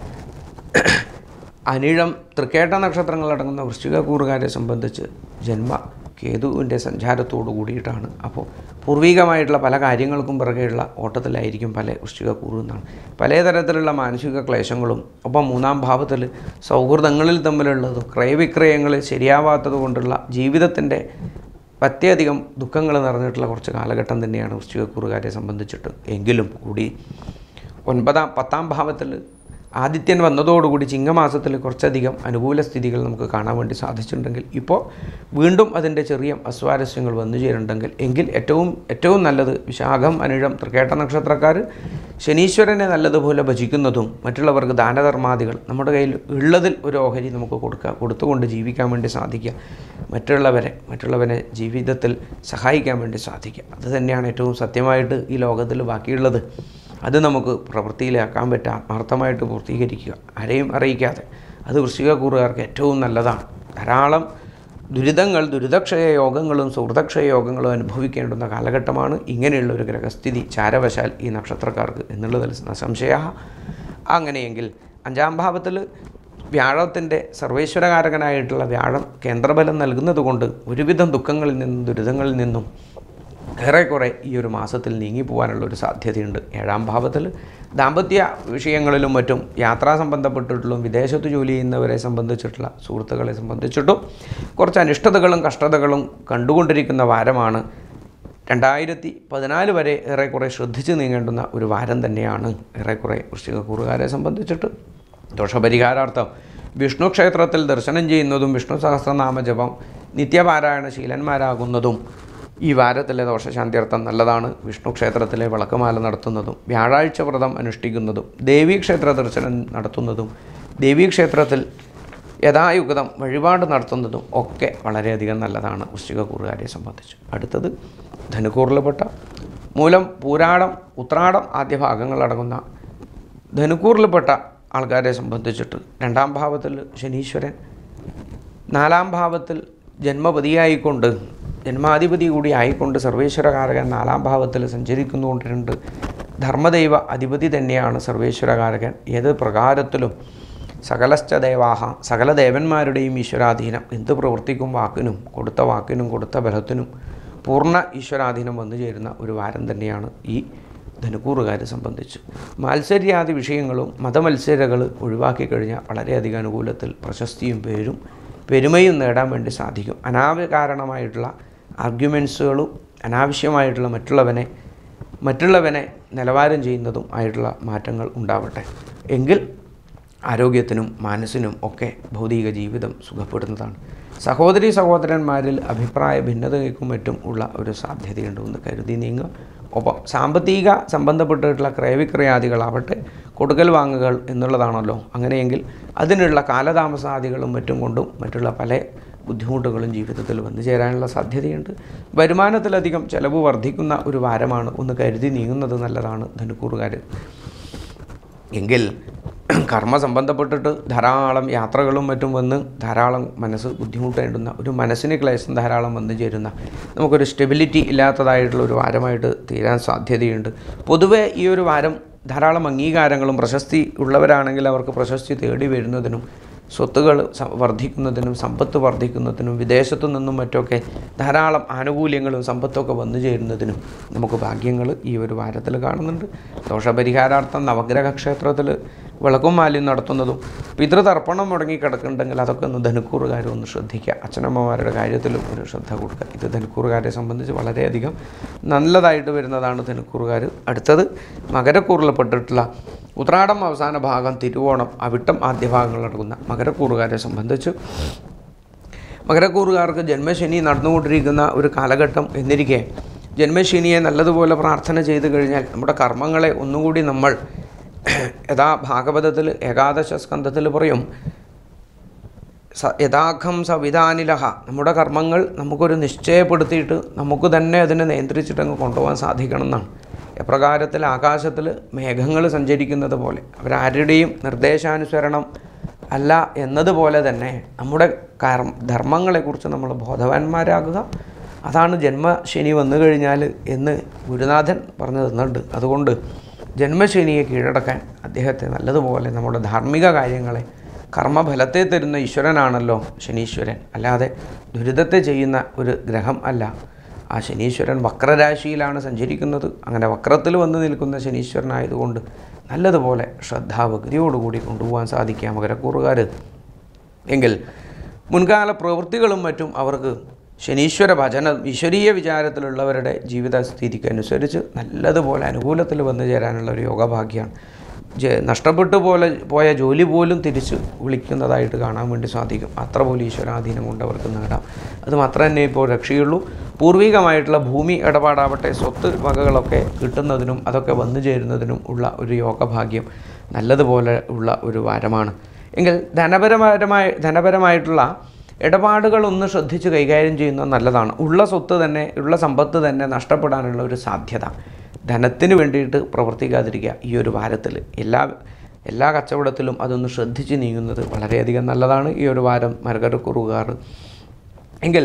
അനിഴം തൃക്കേട്ട നക്ഷത്രങ്ങളടങ്ങുന്ന വൃശ്ചികക്കൂറുകാരെ സംബന്ധിച്ച് ജന്മ കേതുവിൻ്റെ സഞ്ചാരത്തോടു കൂടിയിട്ടാണ് അപ്പോൾ പൂർവികമായിട്ടുള്ള പല കാര്യങ്ങൾക്കും പിറകെയുള്ള ഓട്ടത്തിലായിരിക്കും പല വൃശ്ചിക കൂറുന്നതാണ് പലതരത്തിലുള്ള മാനസിക ക്ലേശങ്ങളും ഒപ്പം മൂന്നാം ഭാവത്തിൽ സൗഹൃദങ്ങളിൽ തമ്മിലുള്ളതും ക്രയവിക്രയങ്ങളിൽ ശരിയാവാത്തത് കൊണ്ടുള്ള ജീവിതത്തിൻ്റെ അത്യധികം ദുഃഖങ്ങൾ നിറഞ്ഞിട്ടുള്ള കുറച്ച് കാലഘട്ടം തന്നെയാണ് വൃശ്ചികക്കൂറുകാരെ സംബന്ധിച്ചിട്ട് എങ്കിലും കൂടി ഒൻപതാം പത്താം ഭാവത്തിൽ ആദിത്യൻ വന്നതോടുകൂടി ചിങ്ങമാസത്തിൽ കുറച്ചധികം അനുകൂല സ്ഥിതികൾ നമുക്ക് കാണാൻ വേണ്ടി സാധിച്ചിട്ടുണ്ടെങ്കിൽ ഇപ്പോൾ വീണ്ടും അതിൻ്റെ ചെറിയ അസ്വാരസ്യങ്ങൾ വന്നു ചേരുന്നുണ്ടെങ്കിൽ എങ്കിൽ ഏറ്റവും ഏറ്റവും നല്ലത് വിശാഖം അനിഴം തൃക്കേട്ട നക്ഷത്രക്കാർ ശനീശ്വരനെ നല്ലതുപോലെ ഭജിക്കുന്നതും മറ്റുള്ളവർക്ക് ദാനധർമാദികൾ നമ്മുടെ കയ്യിൽ ഉള്ളതിൽ ഒരു ഓഹരി നമുക്ക് കൊടുക്കുക കൊടുത്തുകൊണ്ട് ജീവിക്കാൻ വേണ്ടി സാധിക്കുക മറ്റുള്ളവരെ മറ്റുള്ളവരെ ജീവിതത്തിൽ സഹായിക്കാൻ വേണ്ടി സാധിക്കുക അത് തന്നെയാണ് ഏറ്റവും സത്യമായിട്ട് ഈ ലോകത്തിൽ ബാക്കിയുള്ളത് അത് നമുക്ക് പ്രവൃത്തിയിലാക്കാൻ പറ്റുക ആത്മാർത്ഥമായിട്ട് പൂർത്തീകരിക്കുക ആരെയും അറിയിക്കാതെ അത് വൃശ്ചികക്കൂറുകാർക്ക് ഏറ്റവും നല്ലതാണ് ധാരാളം ദുരിതങ്ങൾ ദുരിതക്ഷയ യോഗങ്ങളും സുഹൃതക്ഷയ യോഗങ്ങളും അനുഭവിക്കേണ്ടുന്ന കാലഘട്ടമാണ് ഇങ്ങനെയുള്ള ഒരു ഗ്രഹസ്ഥിതി ചാരവശാൽ ഈ നക്ഷത്രക്കാർക്ക് എന്നുള്ളതിൽ സംശയ അങ്ങനെയെങ്കിൽ അഞ്ചാം ഭാവത്തിൽ വ്യാഴത്തിൻ്റെ സർവേശ്വരകാരകനായിട്ടുള്ള വ്യാഴം കേന്ദ്രബലം നൽകുന്നത് കൊണ്ട് ഒരുവിധം ദുഃഖങ്ങളിൽ നിന്നും ദുരിതങ്ങളിൽ നിന്നും ഏറെക്കുറെ ഈ ഒരു മാസത്തിൽ നീങ്ങിപ്പോകാനുള്ള ഒരു സാധ്യതയുണ്ട് ഏഴാം ഭാവത്തിൽ ദാമ്പത്യ വിഷയങ്ങളിലും മറ്റും യാത്രാ സംബന്ധപ്പെട്ടിട്ടുള്ളതും വിദേശത്ത് ജോലി ചെയ്യുന്നവരെ സംബന്ധിച്ചിട്ടുള്ള സുഹൃത്തുക്കളെ സംബന്ധിച്ചിട്ടും കുറച്ച് അനിഷ്ടതകളും കഷ്ടതകളും കണ്ടുകൊണ്ടിരിക്കുന്ന വാരമാണ് രണ്ടായിരത്തി പതിനാല് വരെ ഏറെക്കുറെ ശ്രദ്ധിച്ച് നീങ്ങേണ്ടുന്ന ഒരു വാരം തന്നെയാണ് ഏറെക്കുറെ വൃശ്ചികക്കൂറുകാരെ സംബന്ധിച്ചിട്ട് ദോഷപരിഹാരാർത്ഥം വിഷ്ണു ക്ഷേത്രത്തിൽ ദർശനം ചെയ്യുന്നതും വിഷ്ണു സഹസ്രനാമ ജപം നിത്യപാരായണ ശീലന്മാരാകുന്നതും ഈ വാരത്തിലെ ദോഷശാന്തിയർത്ഥം നല്ലതാണ് വിഷ്ണു ക്ഷേത്രത്തിലെ വിളക്കുമാല നടത്തുന്നതും വ്യാഴാഴ്ച വ്രതം അനുഷ്ഠിക്കുന്നതും ദേവീക്ഷേത്ര ദർശനം നടത്തുന്നതും ദേവീക്ഷേത്രത്തിൽ യഥായുഗതം വഴിപാട് നടത്തുന്നതും ഒക്കെ വളരെയധികം നല്ലതാണ് വൃശ്ചികക്കൂറുകാരെ സംബന്ധിച്ച് അടുത്തത് ധനുക്കൂറിൽപ്പെട്ട മൂലം പൂരാടം ഉത്രാടം ആദ്യ ഭാഗങ്ങളടങ്ങുന്ന ധനുക്കൂറിൽപ്പെട്ട ആൾക്കാരെ സംബന്ധിച്ചിട്ട് രണ്ടാം ഭാവത്തിൽ ശനീശ്വരൻ നാലാം ഭാവത്തിൽ ജന്മപതിയായിക്കൊണ്ട് ജന്മാധിപതി കൂടി ആയിക്കൊണ്ട് സർവേശ്വരകാരകൻ നാലാം ഭാവത്തിൽ സഞ്ചരിക്കുന്നുകൊണ്ടിട്ടുണ്ട് ധർമ്മദൈവ അധിപതി തന്നെയാണ് സർവേശ്വരകാരകൻ ഏത് പ്രകാരത്തിലും സകലശ്ച ദേവാഹ സകല ദേവന്മാരുടെയും ഈശ്വരാധീനം എന്ത് പ്രവർത്തിക്കും വാക്കിനും കൊടുത്ത വാക്കിനും കൊടുത്ത ബലത്തിനും പൂർണ്ണ ഈശ്വരാധീനം വന്നു ചേരുന്ന ഒരു വാരം തന്നെയാണ് ഈ ധനുക്കൂറുകാരെ സംബന്ധിച്ച് മാത്സര്യാദി വിഷയങ്ങളും മതമത്സരകൾ ഒഴിവാക്കി കഴിഞ്ഞാൽ വളരെയധികം അനുകൂലത്തിൽ പ്രശസ്തിയും പേരും പെരുമയും നേടാൻ വേണ്ടി സാധിക്കും അനാവകാരണമായിട്ടുള്ള ആർഗ്യുമെൻസുകളും അനാവശ്യമായിട്ടുള്ള മറ്റുള്ളവനെ മറ്റുള്ളവനെ നിലവാരം ചെയ്യുന്നതും ആയിട്ടുള്ള മാറ്റങ്ങൾ ഉണ്ടാവട്ടെ എങ്കിൽ ആരോഗ്യത്തിനും മനസ്സിനും ഒക്കെ ഭൗതിക ജീവിതം സുഖപ്പെടുന്നതാണ് സഹോദരി സഹോദരന്മാരിൽ അഭിപ്രായ ഭിന്നതയ്ക്കും മറ്റും ഉള്ള ഒരു സാധ്യതയുണ്ടെന്ന് കരുതി നീങ്ങുക ഒപ്പം സാമ്പത്തിക സംബന്ധപ്പെട്ടിട്ടുള്ള ക്രയവിക്രയാദികളാവട്ടെ കൊടുക്കൽ വാങ്ങുകൾ എന്നുള്ളതാണല്ലോ അങ്ങനെയെങ്കിൽ അതിനുള്ള കാലതാമസാദികളും മറ്റും കൊണ്ടും മറ്റുള്ള പല ബുദ്ധിമുട്ടുകളും ജീവിതത്തിൽ വന്നു ചേരാനുള്ള സാധ്യതയുണ്ട് വരുമാനത്തിലധികം ചിലവ് വർദ്ധിക്കുന്ന ഒരു വാരമാണ് ഒന്ന് കരുതി നീങ്ങുന്നത് നല്ലതാണ് ധനുക്കൂറുകാർ എങ്കിൽ കർമ്മ സംബന്ധപ്പെട്ടിട്ട് ധാരാളം യാത്രകളും മറ്റും വന്ന് ധാരാളം മനസ്സ് ബുദ്ധിമുട്ടേണ്ടുന്ന ഒരു മനസ്സിന് ക്ലേശം ധാരാളം വന്നു ചേരുന്ന നമുക്കൊരു സ്റ്റെബിലിറ്റി ഇല്ലാത്തതായിട്ടുള്ള ഒരു വാരമായിട്ട് തീരാൻ സാധ്യതയുണ്ട് പൊതുവേ ഈ ഒരു വാരം ധാരാളം അംഗീകാരങ്ങളും പ്രശസ്തി ഉള്ളവരാണെങ്കിൽ അവർക്ക് പ്രശസ്തി തേടി വരുന്നതിനും സ്വത്തുകൾ സ- വർദ്ധിക്കുന്നതിനും സമ്പത്ത് വർദ്ധിക്കുന്നതിനും വിദേശത്തു നിന്നും മറ്റൊക്കെ ധാരാളം ആനുകൂല്യങ്ങളും സമ്പത്തൊക്കെ വന്നു ചേരുന്നതിനും നമുക്ക് ഭാഗ്യങ്ങൾ ഈ ഒരു വാരത്തിൽ കാണുന്നുണ്ട് ദോഷപരിഹാരാർത്ഥം നവഗ്രഹ ക്ഷേത്രത്തിൽ വിളക്കും മാലിയും നടത്തുന്നതും പിതൃതർപ്പണം മുടങ്ങി കിടക്കുന്നുണ്ടെങ്കിൽ അതൊക്കെ ഒന്ന് ധനുക്കൂറുകാരും ഒന്ന് ശ്രദ്ധിക്കുക അച്ഛനമ്മമാരുടെ കാര്യത്തിലും ഒരു ശ്രദ്ധ കൊടുക്കുക ഇത് ധനുക്കൂറുകാരെ സംബന്ധിച്ച് വളരെയധികം നല്ലതായിട്ട് വരുന്നതാണ് ധനുക്കൂറുകാർ അടുത്തത് മകരക്കൂറിൽപ്പെട്ടിട്ടുള്ള ഉത്രാടം അവസാന ഭാഗം തിരുവോണം അവിട്ടം ആദ്യ ഭാഗങ്ങൾ നടക്കുന്ന മകരക്കൂറുകാരെ സംബന്ധിച്ച് മകരക്കൂറുകാർക്ക് ജന്മശനി നടന്നുകൊണ്ടിരിക്കുന്ന ഒരു കാലഘട്ടം എന്നിരിക്കെ ജന്മശനിയെ നല്ലതുപോലെ പ്രാർത്ഥന ചെയ്തു കഴിഞ്ഞാൽ നമ്മുടെ കർമ്മങ്ങളെ ഒന്നുകൂടി നമ്മൾ യഥാ ഭാഗവതത്തിൽ ഏകാദശ സ്കന്ധത്തിൽ പറയും സ യഥാഖം സവിധാനിലഹ നമ്മുടെ കർമ്മങ്ങൾ നമുക്കൊരു നിശ്ചയപ്പെടുത്തിയിട്ട് നമുക്ക് തന്നെ അതിനെ നിയന്ത്രിച്ചിട്ട് അങ്ങ് കൊണ്ടുപോകാൻ സാധിക്കണം എന്നാണ് എപ്രകാരത്തിൽ ആകാശത്തിൽ മേഘങ്ങൾ സഞ്ചരിക്കുന്നത് പോലെ അവരാരുടെയും നിർദ്ദേശാനുസരണം അല്ല എന്നതുപോലെ തന്നെ നമ്മുടെ കർമ്മ ധർമ്മങ്ങളെക്കുറിച്ച് നമ്മൾ ബോധവാന്മാരാകുക അതാണ് ജന്മശനി വന്നു കഴിഞ്ഞാൽ എന്ന് ഗുരുനാഥൻ പറഞ്ഞു തന്നിട്ടുണ്ട് അതുകൊണ്ട് ജന്മശനിയെ കീഴടക്കാൻ അദ്ദേഹത്തെ നല്ലതുപോലെ നമ്മുടെ ധാർമ്മിക കാര്യങ്ങളെ കർമ്മഫലത്തെ തരുന്ന ഈശ്വരനാണല്ലോ ശനീശ്വരൻ അല്ലാതെ ദുരിതത്തെ ചെയ്യുന്ന ഒരു ഗ്രഹം അല്ല ആ ശനീശ്വരൻ വക്രരാശിയിലാണ് സഞ്ചരിക്കുന്നത് അങ്ങനെ വക്രത്തിൽ വന്ന് നിൽക്കുന്ന ശനീശ്വരനായതുകൊണ്ട് നല്ലതുപോലെ ശ്രദ്ധാഭക്തിയോടുകൂടി കൊണ്ടുപോകാൻ സാധിക്കുക മകരക്കൂറുകാർ എങ്കിൽ മുൻകാല പ്രവൃത്തികളും മറ്റും അവർക്ക് ശനീശ്വര ഭജന ഈശ്വരീയ വിചാരത്തിലുള്ളവരുടെ ജീവിത സ്ഥിതിക്ക് അനുസരിച്ച് നല്ലതുപോലെ അനുകൂലത്തിൽ വന്നു ചേരാനുള്ള ഒരു യോഗഭാഗ്യമാണ് ജ- നഷ്ടപ്പെട്ടു പോലെ പോയ ജോലി പോലും തിരിച്ച് വിളിക്കുന്നതായിട്ട് കാണാൻ വേണ്ടി സാധിക്കും അത്ര പോലും ഈശ്വരാധീനം കൊണ്ട് അവർക്ക് നേടാം അത് മാത്രം തന്നെ ഇപ്പോൾ രക്ഷയുള്ളൂ പൂർവികമായിട്ടുള്ള ഭൂമി ഇടപാടാവട്ടെ സ്വത്ത് വകകളൊക്കെ കിട്ടുന്നതിനും അതൊക്കെ വന്നു ചേരുന്നതിനും ഉള്ള ഒരു യോഗഭാഗ്യം നല്ലതുപോലെ ഉള്ള ഒരു വാരമാണ് എങ്കിൽ ധനപരപരമായ ധനപരമായിട്ടുള്ള ഇടപാടുകൾ ഒന്ന് ശ്രദ്ധിച്ച് കൈകാര്യം ചെയ്യുന്നത് നല്ലതാണ് ഉള്ള സ്വത്ത് തന്നെ ഉള്ള സമ്പത്ത് തന്നെ നഷ്ടപ്പെടാനുള്ള ഒരു സാധ്യത ധനത്തിന് വേണ്ടിയിട്ട് പ്രവർത്തിക്കാതിരിക്കുക ഈ ഒരു വാരത്തിൽ എല്ലാ എല്ലാ കച്ചവടത്തിലും അതൊന്ന് ശ്രദ്ധിച്ച് നീങ്ങുന്നത് വളരെയധികം നല്ലതാണ് ഈ ഒരു വാരം മരകരക്കുറുകാർ എങ്കിൽ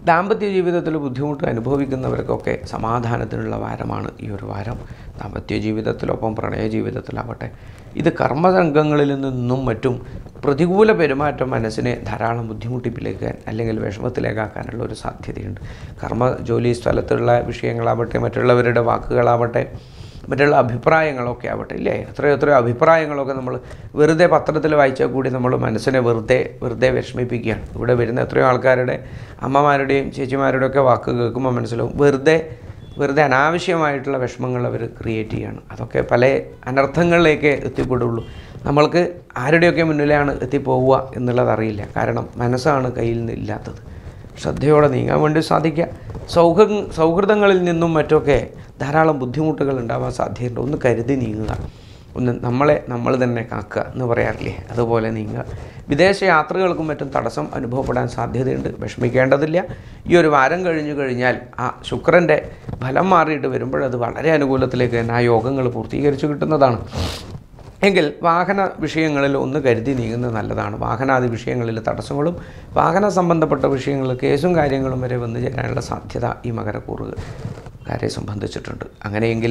ദാമ്പത്യ ജീവിതത്തിൽ ബുദ്ധിമുട്ട് അനുഭവിക്കുന്നവർക്കൊക്കെ സമാധാനത്തിനുള്ള വാരമാണ് ഈ ഒരു വാരം ദാമ്പത്യ ജീവിതത്തിലൊപ്പം പ്രണയ ജീവിതത്തിലാവട്ടെ ഇത് കർമ്മരംഗങ്ങളിൽ നിന്നും മറ്റും പ്രതികൂല പെരുമാറ്റം മനസ്സിനെ ധാരാളം ബുദ്ധിമുട്ടിപ്പിലേക്കാൻ അല്ലെങ്കിൽ വിഷമത്തിലേക്കാക്കാനുള്ള ഒരു സാധ്യതയുണ്ട് കർമ്മ ജോലി സ്ഥലത്തുള്ള വിഷയങ്ങളാവട്ടെ മറ്റുള്ളവരുടെ വാക്കുകളാവട്ടെ മറ്റുള്ള അഭിപ്രായങ്ങളൊക്കെ ആവട്ടെ ഇല്ലേ എത്രയോ എത്രയോ അഭിപ്രായങ്ങളൊക്കെ നമ്മൾ വെറുതെ പത്രത്തിൽ വായിച്ചാൽ കൂടി നമ്മൾ മനസ്സിനെ വെറുതെ വെറുതെ വിഷമിപ്പിക്കുകയാണ് ഇവിടെ വരുന്ന എത്രയോ ആൾക്കാരുടെ അമ്മമാരുടെയും ചേച്ചിമാരുടെയും ഒക്കെ വാക്ക് കേൾക്കുമ്പോൾ മനസ്സിലാവും വെറുതെ വെറുതെ അനാവശ്യമായിട്ടുള്ള വിഷമങ്ങൾ അവർ ക്രിയേറ്റ് ചെയ്യാണ് അതൊക്കെ പല അനർത്ഥങ്ങളിലേക്ക് എത്തിപ്പെടുള്ളൂ നമ്മൾക്ക് ആരുടെയൊക്കെ മുന്നിലാണ് എത്തിപ്പോവുക എന്നുള്ളത് അറിയില്ല കാരണം മനസ്സാണ് കയ്യിൽ നിന്ന് ഇല്ലാത്തത് ശ്രദ്ധയോടെ നീങ്ങാൻ വേണ്ടി സാധിക്കുക സൗഹൃ സൗഹൃദങ്ങളിൽ നിന്നും മറ്റൊക്കെ ധാരാളം ബുദ്ധിമുട്ടുകൾ ഉണ്ടാവാൻ സാധ്യതയുണ്ട് ഒന്ന് കരുതി നീങ്ങുക ഒന്ന് നമ്മളെ നമ്മൾ തന്നെ കാക്കുക എന്ന് പറയാറില്ലേ അതുപോലെ നീങ്ങുക വിദേശ യാത്രകൾക്കും മറ്റും തടസ്സം അനുഭവപ്പെടാൻ സാധ്യതയുണ്ട് വിഷമിക്കേണ്ടതില്ല ഈ ഒരു വാരം കഴിഞ്ഞു കഴിഞ്ഞാൽ ആ ശുക്രൻ്റെ ഫലം മാറിയിട്ട് വരുമ്പോഴത് വളരെ അനുകൂലത്തിലേക്ക് തന്നെ ആ യോഗങ്ങൾ പൂർത്തീകരിച്ചു കിട്ടുന്നതാണ് എങ്കിൽ വാഹന വിഷയങ്ങളിൽ ഒന്ന് കരുതി നീങ്ങുന്നത് നല്ലതാണ് വാഹനാദി വിഷയങ്ങളിൽ തടസ്സങ്ങളും വാഹന സംബന്ധപ്പെട്ട വിഷയങ്ങളിൽ കേസും കാര്യങ്ങളും വരെ വന്നു ചേരാനുള്ള സാധ്യത ഈ മകരക്കൂറുകാരെ സംബന്ധിച്ചിട്ടുണ്ട് അങ്ങനെയെങ്കിൽ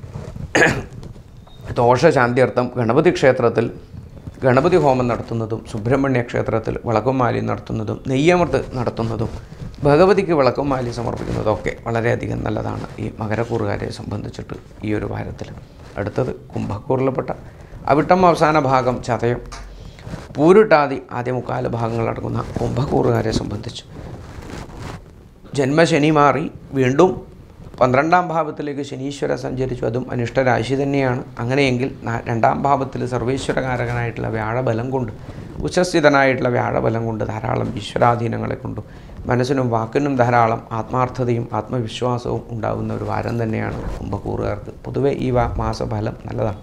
ദോഷശാന്തിയർത്ഥം ഗണപതി ക്ഷേത്രത്തിൽ ഗണപതി ഹോമം നടത്തുന്നതും സുബ്രഹ്മണ്യ ക്ഷേത്രത്തിൽ വിളക്കുമാലി നടത്തുന്നതും നെയ്യമർത്ത് നടത്തുന്നതും ഭഗവതിക്ക് വിളക്കുമാലി സമർപ്പിക്കുന്നതൊക്കെ വളരെയധികം നല്ലതാണ് ഈ മകരക്കൂറുകാരെ സംബന്ധിച്ചിട്ട് ഈ ഒരു വാരത്തിൽ അടുത്തത് കുംഭക്കൂറിൽപ്പെട്ട അവിട്ടം അവസാന ഭാഗം ചതയം പൂരുട്ടാതി ആദ്യ മുക്കാല് ഭാഗങ്ങളടങ്ങുന്ന കുംഭക്കൂറുകാരെ സംബന്ധിച്ച് ജന്മശനി മാറി വീണ്ടും പന്ത്രണ്ടാം ഭാവത്തിലേക്ക് ശനീശ്വര സഞ്ചരിച്ചു അതും അനിഷ്ടരാശി തന്നെയാണ് അങ്ങനെയെങ്കിൽ നാ- രണ്ടാം ഭാവത്തിൽ സർവേശ്വരകാരകനായിട്ടുള്ള വ്യാഴബലം കൊണ്ട് ഉച്ചസ്ഥിതനായിട്ടുള്ള വ്യാഴബലം കൊണ്ട് ധാരാളം ഈശ്വരാധീനങ്ങളെ കൊണ്ടും മനസ്സിനും വാക്കിനും ധാരാളം ആത്മാർത്ഥതയും ആത്മവിശ്വാസവും ഉണ്ടാകുന്ന ഒരു വാരം തന്നെയാണ് കുംഭക്കൂറുകാർക്ക് പൊതുവെ ഈ വാ- മാസഫലം നല്ലതാണ്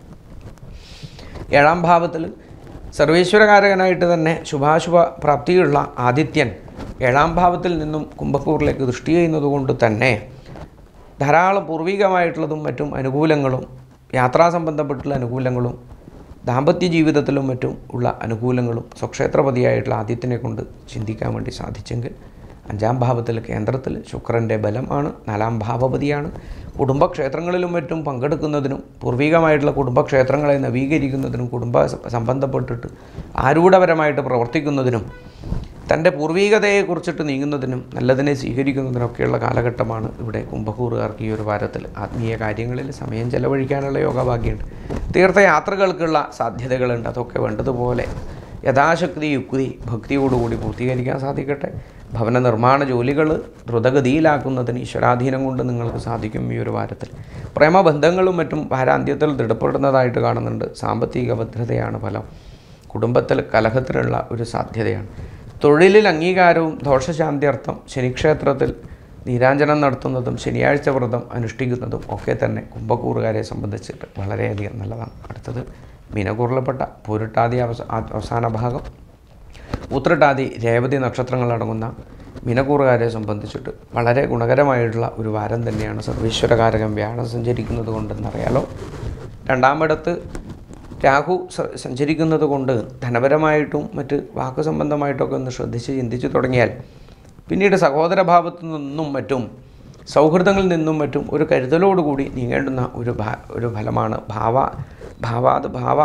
ഏഴാം ഭാവത്തിൽ സർവേശ്വരകാരകനായിട്ട് തന്നെ ശുഭാശുഭ പ്രാപ്തിയുള്ള ആദിത്യൻ ഏഴാം ഭാവത്തിൽ നിന്നും കുംഭക്കൂറിലേക്ക് ദൃഷ്ടി ചെയ്യുന്നത് കൊണ്ട് തന്നെ ധാരാളം പൂർവികമായിട്ടുള്ളതും മറ്റും അനുകൂലങ്ങളും യാത്രാ സംബന്ധപ്പെട്ടുള്ള അനുകൂലങ്ങളും ദാമ്പത്യ ജീവിതത്തിലും മറ്റും ഉള്ള അനുകൂലങ്ങളും സ്വക്ഷേത്രപതിയായിട്ടുള്ള ആദിത്യനെ കൊണ്ട് ചിന്തിക്കാൻ വേണ്ടി സാധിച്ചെങ്കിൽ അഞ്ചാം ഭാവത്തിൽ കേന്ദ്രത്തിൽ ശുക്രൻ്റെ ബലമാണ് നാലാം ഭാവപതിയാണ് കുടുംബക്ഷേത്രങ്ങളിലും മറ്റും പങ്കെടുക്കുന്നതിനും പൂർവികമായിട്ടുള്ള കുടുംബക്ഷേത്രങ്ങളെ നവീകരിക്കുന്നതിനും കുടുംബ സ- സംബന്ധപ്പെട്ടിട്ട് ആരൂഢപരമായിട്ട് പ്രവർത്തിക്കുന്നതിനും തൻ്റെ പൂർവികതയെക്കുറിച്ചിട്ട് നീങ്ങുന്നതിനും നല്ലതിനെ സ്വീകരിക്കുന്നതിനൊക്കെയുള്ള കാലഘട്ടമാണ് ഇവിടെ കുംഭക്കൂറുകാർക്ക് ഈ ഒരു വാരത്തിൽ ആത്മീയ കാര്യങ്ങളിൽ സമയം ചെലവഴിക്കാനുള്ള യോഗഭാഗ്യമുണ്ട് തീർത്ഥയാത്രകൾക്കുള്ള സാധ്യതകളുണ്ട് അതൊക്കെ വേണ്ടതുപോലെ യഥാശക്തി യുക്തി ഭക്തിയോടുകൂടി പൂർത്തീകരിക്കാൻ സാധിക്കട്ടെ ഭവന നിർമ്മാണ ജോലികൾ ദ്രുതഗതിയിലാക്കുന്നതിന് ഈശ്വരാധീനം കൊണ്ട് നിങ്ങൾക്ക് സാധിക്കും ഈ ഒരു വാരത്തിൽ പ്രേമബന്ധങ്ങളും മറ്റും വാരാന്ത്യത്തിൽ ദൃഢപ്പെടുന്നതായിട്ട് കാണുന്നുണ്ട് സാമ്പത്തിക ഭദ്രതയാണ് ഫലം കുടുംബത്തിൽ കലഹത്തിനുള്ള ഒരു സാധ്യതയാണ് തൊഴിലിൽ അംഗീകാരവും ദോഷശാന്തിയർത്ഥം ശനിക്ഷേത്രത്തിൽ നീരാഞ്ജനം നടത്തുന്നതും ശനിയാഴ്ച വ്രതം അനുഷ്ഠിക്കുന്നതും ഒക്കെ തന്നെ കുംഭക്കൂറുകാരെ സംബന്ധിച്ചിട്ട് വളരെയധികം നല്ലതാണ് അടുത്തത് മീനക്കൂറിൽപ്പെട്ട പൂരിട്ടാതി അവസ ആ- അവസാന ഭാഗം ഉത്രട്ടാതി രേവതി നക്ഷത്രങ്ങളടങ്ങുന്ന മീനക്കൂറുകാരെ സംബന്ധിച്ചിട്ട് വളരെ ഗുണകരമായിട്ടുള്ള ഒരു വാരം തന്നെയാണ് സർവീശ്വരകാരകം വ്യാഴം സഞ്ചരിക്കുന്നത് കൊണ്ടെന്നറിയാലോ രണ്ടാമിടത്ത് രാഹു സ- സഞ്ചരിക്കുന്നത് കൊണ്ട് ധനപരമായിട്ടും മറ്റ് വാക്ക് സംബന്ധമായിട്ടൊക്കെ ഒന്ന് ശ്രദ്ധിച്ച് ചിന്തിച്ചു തുടങ്ങിയാൽ പിന്നീട് സഹോദരഭാവത്തു നിന്നും മറ്റും സൗഹൃദങ്ങളിൽ നിന്നും മറ്റും ഒരു കരുതലോടുകൂടി നീങ്ങേണ്ടുന്ന ഒരു ഭാ ഒരു ഫലമാണ് ഭാവ ഭാവാത് ഭാവ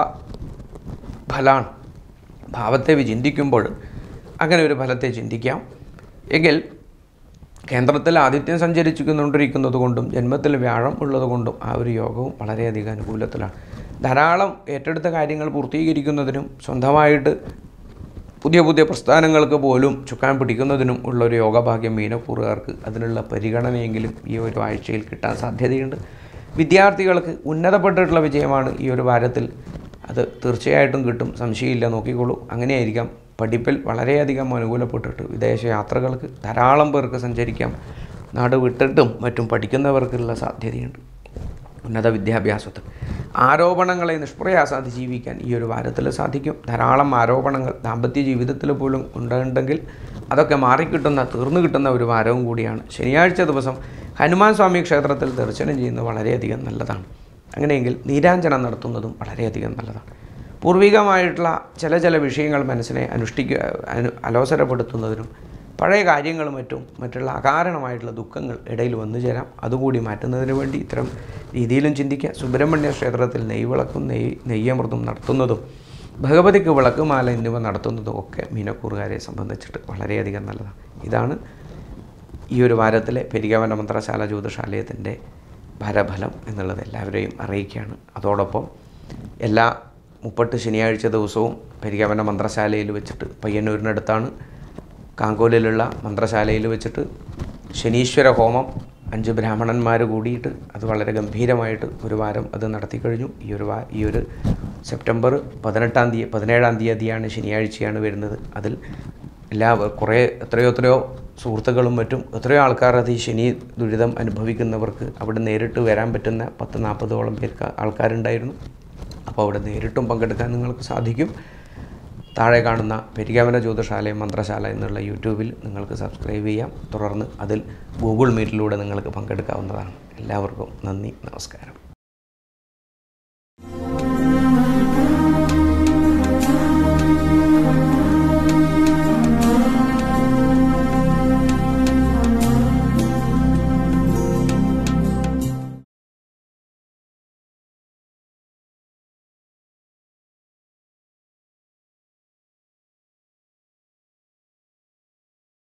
ഫലാണ് ഭാവത്തെ ചിന്തിക്കുമ്പോൾ അങ്ങനെ ഒരു ഫലത്തെ ചിന്തിക്കാം എങ്കിൽ കേന്ദ്രത്തിൽ ആദിത്യം സഞ്ചരിച്ചുകൊണ്ടിരിക്കുന്നത് കൊണ്ടും ജന്മത്തിൽ വ്യാഴം ഉള്ളത് കൊണ്ടും ആ ഒരു യോഗവും വളരെയധികം അനുകൂലത്തിലാണ് ധാരാളം ഏറ്റെടുത്ത കാര്യങ്ങൾ പൂർത്തീകരിക്കുന്നതിനും സ്വന്തമായിട്ട് പുതിയ പുതിയ പ്രസ്ഥാനങ്ങൾക്ക് പോലും ചുക്കാൻ പിടിക്കുന്നതിനും ഉള്ള ഒരു യോഗഭാഗ്യം മീനക്കൂറുകാർക്ക് അതിനുള്ള പരിഗണനയെങ്കിലും ഈ ഒരു ആഴ്ചയിൽ കിട്ടാൻ സാധ്യതയുണ്ട് വിദ്യാർത്ഥികൾക്ക് ഉന്നതപ്പെട്ടിട്ടുള്ള വിജയമാണ് ഈ ഒരു വാരത്തിൽ അത് തീർച്ചയായിട്ടും കിട്ടും സംശയമില്ല നോക്കിക്കോളൂ അങ്ങനെയായിരിക്കാം പഠിപ്പിൽ വളരെയധികം അനുകൂലപ്പെട്ടിട്ട് വിദേശ യാത്രകൾക്ക് ധാരാളം പേർക്ക് സഞ്ചരിക്കാം നാട് വിട്ടിട്ടും മറ്റും പഠിക്കുന്നവർക്കുള്ള സാധ്യതയുണ്ട് ഉന്നത വിദ്യാഭ്യാസത്തിൽ ആരോപണങ്ങളെ നിഷ്പ്രയാസം അതിജീവിക്കാൻ ഈ ഒരു വാരത്തിൽ സാധിക്കും ധാരാളം ആരോപണങ്ങൾ ദാമ്പത്യ ജീവിതത്തിൽ പോലും ഉണ്ടെങ്കിൽ അതൊക്കെ മാറിക്കിട്ടുന്ന തീർന്നു കിട്ടുന്ന ഒരു വാരവും കൂടിയാണ് ശനിയാഴ്ച ദിവസം ഹനുമാൻ സ്വാമി ക്ഷേത്രത്തിൽ ദർശനം ചെയ്യുന്നത് വളരെയധികം നല്ലതാണ് അങ്ങനെയെങ്കിൽ നീരാഞ്ജനം നടത്തുന്നതും വളരെയധികം നല്ലതാണ് പൂർവികമായിട്ടുള്ള ചില ചില വിഷയങ്ങൾ മനസ്സിനെ അനുഷ്ഠിക്കുക അനു അലോസരപ്പെടുത്തുന്നതിനും പഴയ കാര്യങ്ങളും മറ്റും മറ്റുള്ള അകാരണമായിട്ടുള്ള ദുഃഖങ്ങൾ ഇടയിൽ വന്നു ചേരാം അതുകൂടി മാറ്റുന്നതിന് വേണ്ടി ഇത്തരം രീതിയിലും ചിന്തിക്കുക സുബ്രഹ്മണ്യ ക്ഷേത്രത്തിൽ നെയ്വിളക്കും നെയ് നെയ്യമൃതം നടത്തുന്നതും ഭഗവതിക്ക് വിളക്കുമാല എന്നിവ നടത്തുന്നതും ഒക്കെ മീനക്കൂറുകാരെ സംബന്ധിച്ചിട്ട് വളരെയധികം നല്ലതാണ് ഇതാണ് ഈ ഒരു വാരത്തിലെ പെരികവന മന്ത്രശാല ജ്യോതിഷാലയത്തിൻ്റെ ഫലഫലം എന്നുള്ളത് എല്ലാവരെയും അറിയിക്കുകയാണ് അതോടൊപ്പം എല്ലാ മുപ്പട്ട് ശനിയാഴ്ച ദിവസവും പെരികവന മന്ത്രശാലയിൽ വെച്ചിട്ട് പയ്യന്നൂരിനടുത്താണ് കാങ്കോലിലുള്ള മന്ത്രശാലയിൽ വെച്ചിട്ട് ശനീശ്വര ഹോമം അഞ്ച് ബ്രാഹ്മണന്മാർ കൂടിയിട്ട് അത് വളരെ ഗംഭീരമായിട്ട് ഒരു വാരം അത് നടത്തി കഴിഞ്ഞു ഈ ഒരു വാ ഈ ഒരു സെപ്റ്റംബർ പതിനെട്ടാം തീയതി പതിനേഴാം തീയതിയാണ് ശനിയാഴ്ചയാണ് വരുന്നത് അതിൽ എല്ലാ കുറേ എത്രയോ എത്രയോ സുഹൃത്തുക്കളും മറ്റും എത്രയോ ആൾക്കാർ അത് ഈ ശനി ദുരിതം അനുഭവിക്കുന്നവർക്ക് അവിടെ നേരിട്ട് വരാൻ പറ്റുന്ന പത്ത് നാൽപ്പതോളം പേർക്ക് ആൾക്കാരുണ്ടായിരുന്നു അപ്പോൾ അവിടെ നേരിട്ടും പങ്കെടുക്കാൻ നിങ്ങൾക്ക് സാധിക്കും താഴെ കാണുന്ന പെരികാവന ജ്യോതിഷാലയം മന്ത്രശാല എന്നുള്ള യൂട്യൂബിൽ നിങ്ങൾക്ക് സബ്സ്ക്രൈബ് ചെയ്യാം തുടർന്ന് അതിൽ ഗൂഗിൾ മീറ്റിലൂടെ നിങ്ങൾക്ക് പങ്കെടുക്കാവുന്നതാണ് എല്ലാവർക്കും നന്ദി നമസ്കാരം